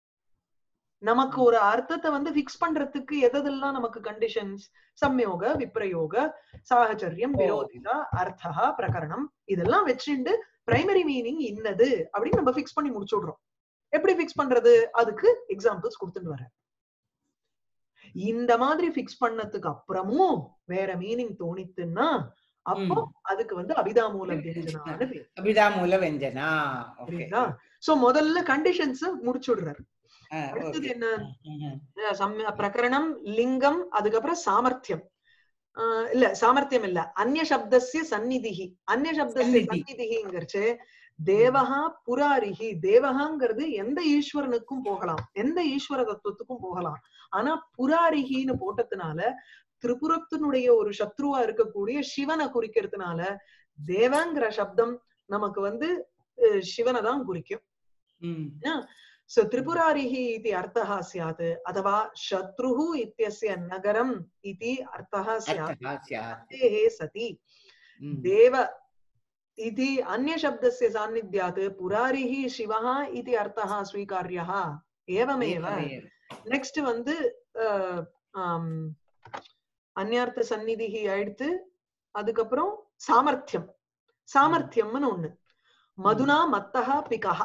நமக்கு ஒரு அர்த்தத்தை வந்து ஃபிக்ஸ் பண்றதுக்கு எதெல்லாம் நமக்கு கண்டிஷன்ஸ் சம்யோக விப்ரயோக சாகச்சரியம் ஓ. விரோதிதா அர்த்தா பிரகரணம் இதெல்லாம் வச்சுண்டு பிரைமரி மீனிங் இன்னது அப்படின்னு நம்ம ஃபிக்ஸ் பண்ணி முடிச்சு விடுறோம் எப்படி ஃபிக்ஸ் பண்றது அதுக்கு எக்ஸாம்பிள்ஸ் கொடுத்துட்டு வரேன் இந்த மாதிரி ஃபிக்ஸ் பண்ணதுக்கு அப்புறமும் வேற மீனிங் தோணித்துன்னா அப்போ அதுக்கு வந்து அபிதாமூல வியஞ்சனான்னு பேர் அபிதாமூல வெஞ்சனா ஓகே சரிங்களா சோ முதல்ல கண்டிஷன்ஸ் முடிச்சுடுறாரு அடுத்தது என்ன அஹ் சம்ய- பிரகரணம் லிங்கம் அதுக்கப்புறம் சாமர்த்தியம் ஆஹ் இல்ல சாமர்த்தியம் இல்ல அந்நிய சப்தஸ்ய சந்நிதிஹி அந்நிய சப்தஸ்ய சந்நிதி. சந்நிதிஹிங்கிறச்சு தேவஹா புராரிஹி தேவஹாங்கிறது எந்த ஈஸ்வரனுக்கும் போகலாம் எந்த ஈஸ்வர தத்துவத்துக்கும் போகலாம் ஆனா புராரிஹின்னு போட்டதுனால திரிபுரத்தினுடைய ஒரு சத்ருவா இருக்கக்கூடிய சிவனை குறிக்கிறதுனால தேவங்கிற சப்தம் நமக்கு வந்து அஹ், சிவனை தான் குறிக்கும் सो त्रिपुरारिः इति अर्थः स्यात् अथवा शत्रुः इत्यस्य नगरम् इति अर्थः स्यात् तेः सति देव इति अन्यशब्दस्य सान्निध्यात् पुरारिः शिवः इति अर्थः स्वीकार्यः एवमेव நெக்ஸ்ட் வந்து அஹ், ஆம், அந்நியார்த்த சந்நிதிகி ஆயிடுத்து அதுக்கப்புறம் சாமர்த்தியம் சாமர்த்தியம்னு ஒண்ணு மதுனா மத்தஹா பிகஹா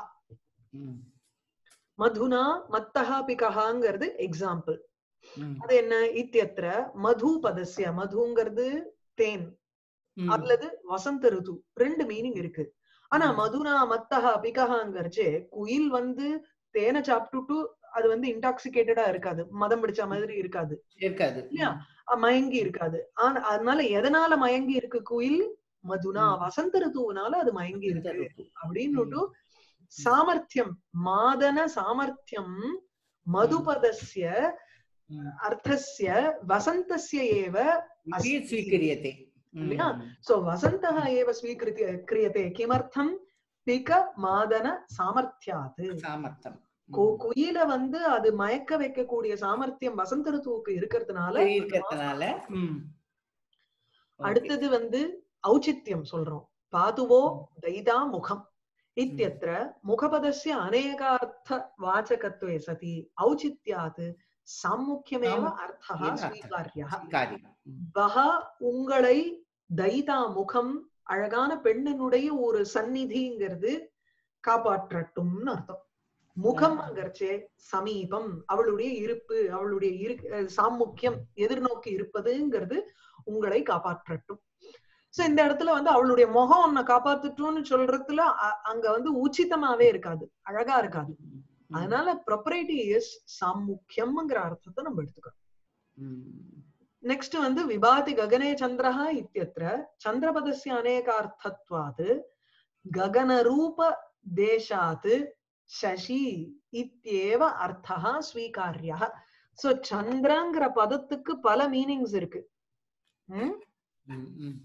மதுனா மத்தஹா பிகஹாங்கிறது எக்ஸாம்பிள் அது என்ன இத்தியத்திர மது பதஸ்ய மதுங்கிறது தேன் அல்லது வசந்த ருது ரெண்டு மீனிங் இருக்கு ஆனா ம். மதுனா மத்தஹா பிகஹாங்கிறச்சே குயில் வந்து தேனை சாப்பிட்டுட்டு அது வந்து இன்டாக்சிகேட்டடா இருக்காது மதம் பிடிச்ச மாதிரி இருக்காது இருக்காது இல்லையா? அஹ் மயங்கி இருக்காது ஆனா அதனால எதனால மயங்கி இருக்கு குயில் மதுனா ம். வசந்த ருத்துவனால அது மயங்கி இந்த இருக்கு ருத்து. அப்படின்னுட்டு சாமர்த்தியம் மாதன சாமர்த்தியம் மதுபதஸ்ய ம். அர்த்தஸ்ய வசந்தஸ்ய ஏவ इति अस्ति। स्वीक्रियते இல்லையா? சோ வசந்தः ஏவ ஸ்வீகிருத்திய கிரியதே கிமர்த்தம் பிக மாதன சாமர்த்தியாது சாமர்த்தம் கு- குயில வந்து அது மயக்க வைக்கக்கூடிய சாமர்த்தியம் வசந்த ருத்துவுக்கு இருக்கிறதுனால இருக்கிறதுனால ம். Okay. அடுத்தது வந்து ஔச்சித்யம் சொல்றோம் பாதுவோ தைதா முகம் இத்தியத்திர முகபதஸ்ய அநேகார்த்த வாச்சகத்வே சதி ஔச்சித்யாத் சாமுக்கியமேவ சாமு- அர்த்தः ஏவ அர்த்தः. ஸ்வீகார்யः காரியம் ம். பகா உங்களை தைதா முகம் அழகான பெண்ணினுடைய ஒரு சந்நிதிங்கிறது காப்பாற்றட்டும்னு அர்த்தம் முகம்ங்கிறச்சே சமீபம் அவளுடைய இருப்பு அவளுடைய இரு அஹ் சாமுக்கியம் எதிர்நோக்கி இருப்பதுங்கிறது உங்களை காப்பாற்றட்டும் சோ இந்த இடத்துல வந்து அவளுடைய முகம் உன்னை காப்பாத்துட்டும்னு சொல்றதுல அ- அங்க வந்து உச்சிதமாவே இருக்காது அழகா இருக்காது ம். அதனால ப்ரொப்பரேட்டி இஸ் சாமுக்கியம்ங்கிற அர்த்தத்தை நம்ம எடுத்துக்கிறோம் ம். ನೆಕ್ಸ್ಟ್ ಒಂದು ವಿಭಾತಿ ಗಗನೆ ಚಂದ್ರಃ ಇತ್ಯತ್ರ ಚಂದ್ರಪದಸ್ಯ ಅನೇಕಾರ್ಥತ್ವಾತ್ ಗಗನರೂಪ ದೇಶಾತ್ ಶಶಿ ಇತ್ಯೇವ ಅರ್ಥಃ ಸ್ವೀಕಾರ್ಯ சோ சந்திரங்கிற பதத்துக்கு பல மீனிங்ஸ் இருக்கு ம்? ம். ம்.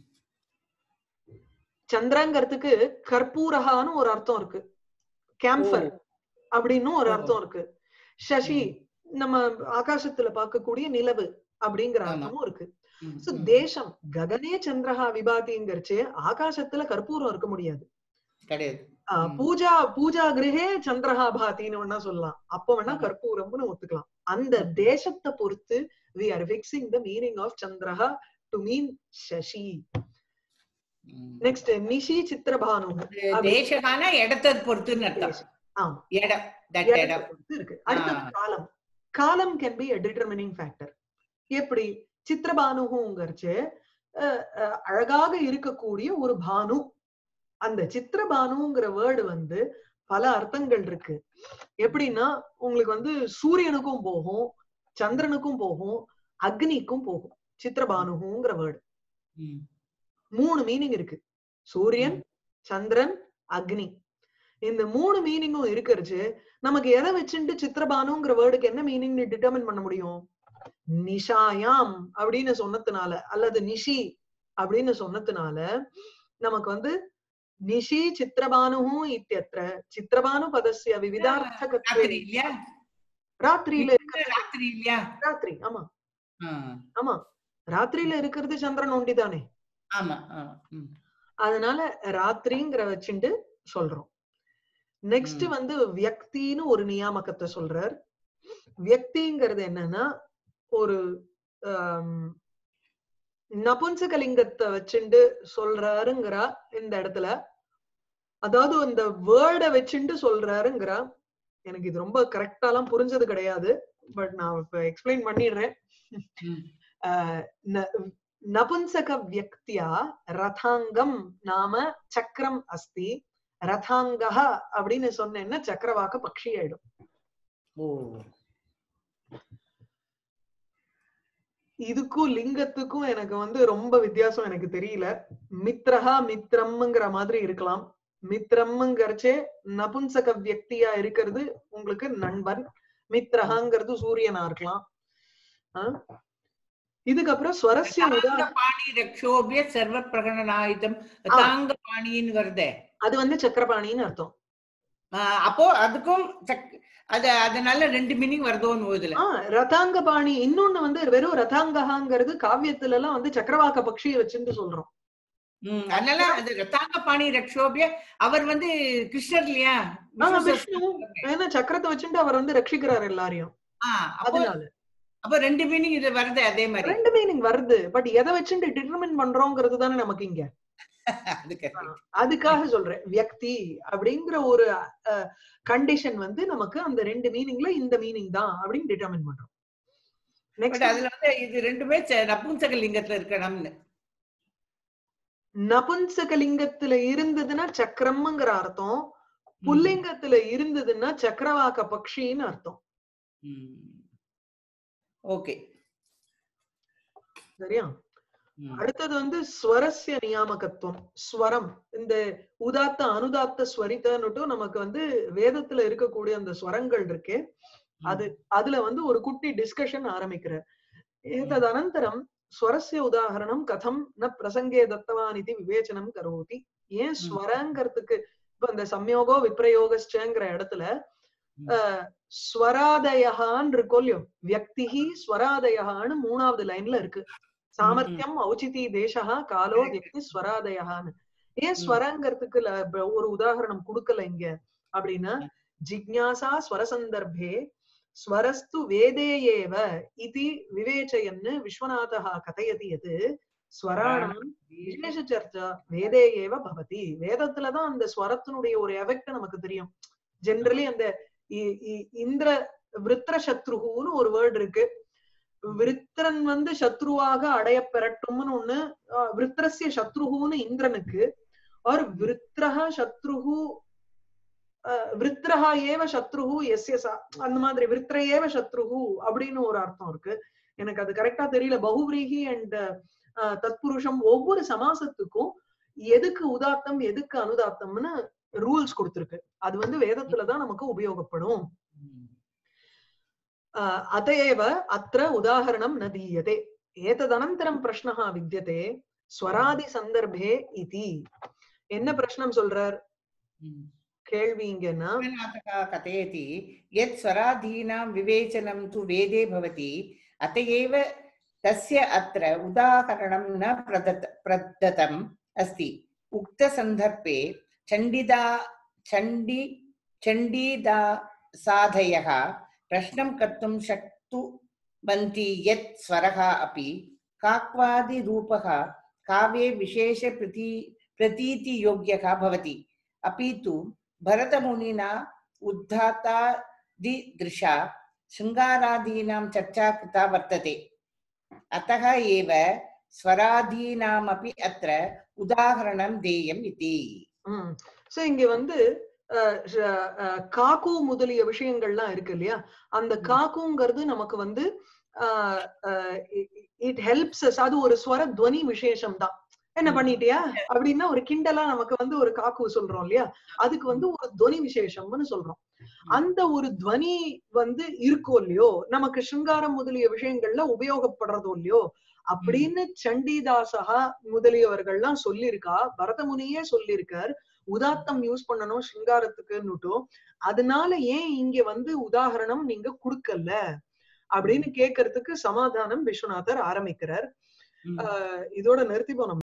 சந்திரங்கிறதுக்கு கற்பூரகான்னு ஒரு அர்த்தம் இருக்கு கேம்பர் அப்படின்னு ஒரு ஓ. அர்த்தம் இருக்கு சசி நம்ம ஆகாசத்துல பார்க்கக்கூடிய நிலவு அப்படிங்கிற ஆமா. அர்த்தமும் இருக்கு ம். சோ ம். தேசம் ககனே சந்திரஹா விபாதிங்கிறச்சு ஆகாசத்துல கற்பூரம் இருக்க முடியாது கிடையாது ஆஹ் ம். பூஜா பூஜா கிரகே சந்திரஹா பாதின்னு வேணா சொல்லலாம் அப்ப வேணா ஆமா. கற்பூரம்னு ஒத்துக்கலாம் அந்த தேசத்தை பொறுத்து we are fixing the meaning of சந்திரஹா டு மீன் சசி ம். நெக்ஸ்ட் நிஷி சித்திரபானு இது தேசகான இடத்தை பொறுத்துன்னு அர்த்தம் ஆமா இடம் தட் இடத்தை இடம் பொறுத்து இருக்கு அடுத்தது ஆ. காலம் காலம் can be a determining factor எப்படி சித்திரபானுங்கிறச்சு அஹ், அஹ், அழகாக இருக்கக்கூடிய ஒரு பானு அந்த சித்திரபானுங்கிற வேர்டு வந்து பல அர்த்தங்கள் இருக்கு எப்படின்னா உங்களுக்கு வந்து சூரியனுக்கும் போகும் சந்திரனுக்கும் போகும் அக்னிக்கும் போகும் சித்திரபானுங்கிற வேர்டு ம். மூணு மீனிங் இருக்கு சூரியன் சந்திரன் அக்னி இந்த மூணு மீனிங்கும் இருக்கிறச்சு நமக்கு எதை வச்சுட்டு சித்திரபானுங்கிற வேர்டுக்கு என்ன மீனிங் டிட்டர்மின் பண்ண முடியும் நிஷாயாம் அப்படின்னு சொன்னதுனால அல்லது நிஷி அப்படின்னு சொன்னதுனால நமக்கு வந்து நிஷி சித்திரபானுஹு இத்தியத்திர சித்திரபானு பதஸ்ய விவிதார்த்தகத்வே ராத்திரி இல்லையா ராத்திரியில இருக்கிற ராத்திரி இல்லையா ராத்திரி ஆமா ஆ. ஆமா ராத்திரியில இருக்கிறது சந்திரன் ஒண்டிதானே ஆமா ஆமா ம். அதனால ராத்திரிங்கிற வச்சுட்டு சொல்றோம் நெக்ஸ்ட் ம். வந்து வியக்தின்னு ஒரு நியாமகத்தை சொல்றார் வியக்திங்கிறது என்னன்னா ஒரு ஆம், நபுன்சகலிங்கத்தை வச்சுண்டு சொல்றாருங்கிறா இந்த இடத்துல அதாவது அந்த வேர்டை வச்சுண்டு சொல்றாருங்கிறா எனக்கு இது ரொம்ப கரெக்டாலாம் புரிஞ்சது கிடையாது பட் நான் இப்ப எக்ஸ்பிளைன் பண்ணிடுறேன் ம். ஆஹ் ந- நபுன்சக வியக்தியா ரதாங்கம் நாம சக்கரம் அஸ்தி ரதாங்கா அப்படின்னு சொன்னேன்னா சக்கரவாக்க பக்ஷி ஆயிடும் ஓ இதுக்கும் லிங்கத்துக்கும் எனக்கு வந்து ரொம்ப வித்தியாசம் எனக்கு தெரியல மித்ரஹா மித்ரம்ங்கிற மாதிரி இருக்கலாம் மித்ரம்ங்கிறச்சே நபுன்சக வியக்தியா இருக்கிறது உங்களுக்கு நண்பன் மித்ரஹாங்கிறது சூரியனா இருக்கலாம் ஆ? இதுக்கப்புறம் ஸ்வரஸ்ய உதா பாணி ரக்ஷோபிய சர்வ பிரகடனாயுதம் தாங்க பாணின்னு வருதே அது வந்து சக்கரபாணின்னு அர்த்தம் ஆஹ் அப்போ அதுக்கும் சக்- அது அதனால ரெண்டு மீனிங் வருதோன்னு இதுல ஆஹ் ரதாங்க பாணி இன்னொன்னு வந்து வெறும் ரதாங்கஹாங்கிறது காவியத்துல எல்லாம் வந்து சக்கரவாக்க பக்ஷியை வச்சுட்டு சொல்றோம் உம் அதனால அது ரத்தாங்க பாணி ரக்ஷோபிய அவர் வந்து கிருஷ்ணர் இல்லையா ஆமா விஷ்ணு விஷ்ணு ஏன்னா சக்கரத்தை வச்சுட்டு அவர் வந்து ரட்சிக்கிறார் எல்லாரையும் ஆஹ் அப்போ அதனால அப்ப ரெண்டு மீனிங் இது வருது அதே மாதிரி ரெண்டு மீனிங் வருது பட் எதை வச்சுட்டு டிட்டர்மின் பண்றோங்கிறது தானே நமக்கு இங்க அதுக்கு அதுக்காக சொல்றேன் வியக்தி அப்படிங்கிற ஒரு கண்டிஷன் வந்து நமக்கு அந்த ரெண்டு மீனிங்ல இந்த மீனிங் தான் அப்படின்னு டிட்டர்மின் பண்றோம் பட் நெக்ஸ்ட் அதுல வந்து இது ரெண்டுமே ச- நபும்சக லிங்கத்துல இருக்கணும்னு நபுன்சகலிங்கத்துல இருந்ததுன்னா சக்கரம்ங்கிற அர்த்தம் புல்லிங்கத்துல இருந்ததுன்னா சக்கரவாக்க பக்ஷின்னு அர்த்தம் ஓகே சரியா அடுத்தது வந்து ஸ்வரஸ்ய நியாமகத்துவம் ஸ்வரம் இந்த உதாத்த அனுதாத்த ஸ்வரித்தன்னுட்டு நமக்கு வந்து வேதத்துல இருக்கக்கூடிய அந்த ஸ்வரங்கள் இருக்கே அது அதுல வந்து ஒரு குட்டி டிஸ்கஷன் ஆரம்பிக்கிறார் ஏதது அனந்தரம் ஸ்வரஸ்ய உதாகரணம் கதம் ந பிரசங்கே தத்தவான் இது விவேச்சனம் கரோதி ஏன் ஸ்வரங்கிறதுக்கு இப்ப இந்த சம்யோகோ விப்ரயோகஸ்டங்கிற இடத்துல அஹ், ஸ்வராதயகான் இருக்கோ இல்லையோ வியக்திஹி ஸ்வராதயகான்னு மூணாவது லைன்ல இருக்கு சாமர்த்தியம் ஔச்சிதி தேசா காலோ வியக்தி ஸ்வராதயகான்னு ஏன் ஸ்வரங்கிறதுக்கு ல- ப- ஒரு உதாகரணம் கொடுக்கல இங்க அப்படின்னா ஜிக்ஞாசா ஸ்வரசந்தர்பே ஸ்வரஸ்து வேதே ஏவ இதி விவேச்சயன்னு விஸ்வநாதः கதயதி யத் ஸ்வராணாம் விசேஷ சர்ச்சா வேதே ஏவ பவதி வேதத்துலதான் அந்த ஸ்வரத்தினுடைய ஒரு எஃபெக்ட் நமக்கு தெரியும் ஜெனரலி அந்த இ- இ- இந்திர விருத்திர சத்ருகுன்னு ஒரு வேர்டு இருக்கு விருத்திரன் வந்து சத்ருவாக அடைய பெறட்டும்னு ஒண்ணு அஹ், விருத்திரஸ்ய சத்ருகுன்னு இந்திரனுக்கு ஒரு விருத்திரஹ சத்ருகு அஹ், விருத்திரஹா ஏவ சத்ருகு எஸ்ய சா- அந்த மாதிரி விருத்திர ஏவ சத்ருகு அப்படின்னு ஒரு அர்த்தம் இருக்கு எனக்கு அது கரெக்டா தெரியல பகுவிரீகி அண்ட் தத்புருஷம் ஒவ்வொரு சமாசத்துக்கும் எதுக்கு உதாத்தம் எதுக்கு அனுதாத்தம்னு ரூல்ஸ் கொடுத்திருக்கு அது வந்து வேதத்துலதான் நமக்கு உபயோகப்படும் अ- अत एव अत्र उदाहरणं न दीयते एतदनन्तरं प्रश्नः विद्यते स्वरादिसन्दर्भे इति என்ன பிரश्னம் சொல்றார் கேள்வி இங்கன்னா विश्वनाथः कथयति यत् स्वराधीनां विवेचनं तु वेदे भवति अत एव तस्य अत्र उदाहरणं न प्रदत्त प्रदत्तम् अस्ति उक्तसन्दर्भे चण्डिदा चण्डी चण्डीदा साधयः प्रश्नं कर्तुं शक्नुवन्ति यत् स्वरः अपि काक्वादिरूपः काव्ये विशेषप्रती प्रतीतियोग्यः भवति अपि तु भरतमुनिना उद्धातादिदृशा शृङ्गारादीनां चर्चा कृता वर्तते अतः एव स्वरादीनामपि अत्र उदाहरणं देयम् इति ம் சோ இங்க வந்து அஹ், ஷ- அஹ், காக்கு முதலிய விஷயங்கள்லாம் இருக்கு இல்லையா அந்த ம். காக்குங்கிறது நமக்கு வந்து இட் ஹெல்ப்ஸ் அது ஒரு ஸ்வர துவனி விசேஷம் தான் என்ன ம். பண்ணிட்டியா அப்படின்னா ஒரு கிண்டலா நமக்கு வந்து ஒரு காக்கு சொல்றோம் இல்லையா அதுக்கு வந்து ஒரு துவனி விசேஷம்னு சொல்றோம் அந்த ஒரு துவனி வந்து இருக்கோ இல்லையோ நமக்கு சிங்காரம் முதலிய விஷயங்கள்ல உபயோகப்படுறதோ இல்லையோ அப்படின்னு சண்டிதாசகா முதலியவர்கள்லாம் சொல்லியிருக்கா பரதமுனியே சொல்லியிருக்கார் உதாத்தம் யூஸ் பண்ணணும் சிங்காரத்துக்குன்னுட்டும் அதனால ஏன் இங்க வந்து உதாகரணம் நீங்க கொடுக்கல அப்படின்னு கேட்கறதுக்கு சமாதானம் விஸ்வநாதர் ஆரம்பிக்கிறார் ம். ஆஹ் இதோட நிறுத்திப்போம் நம்ம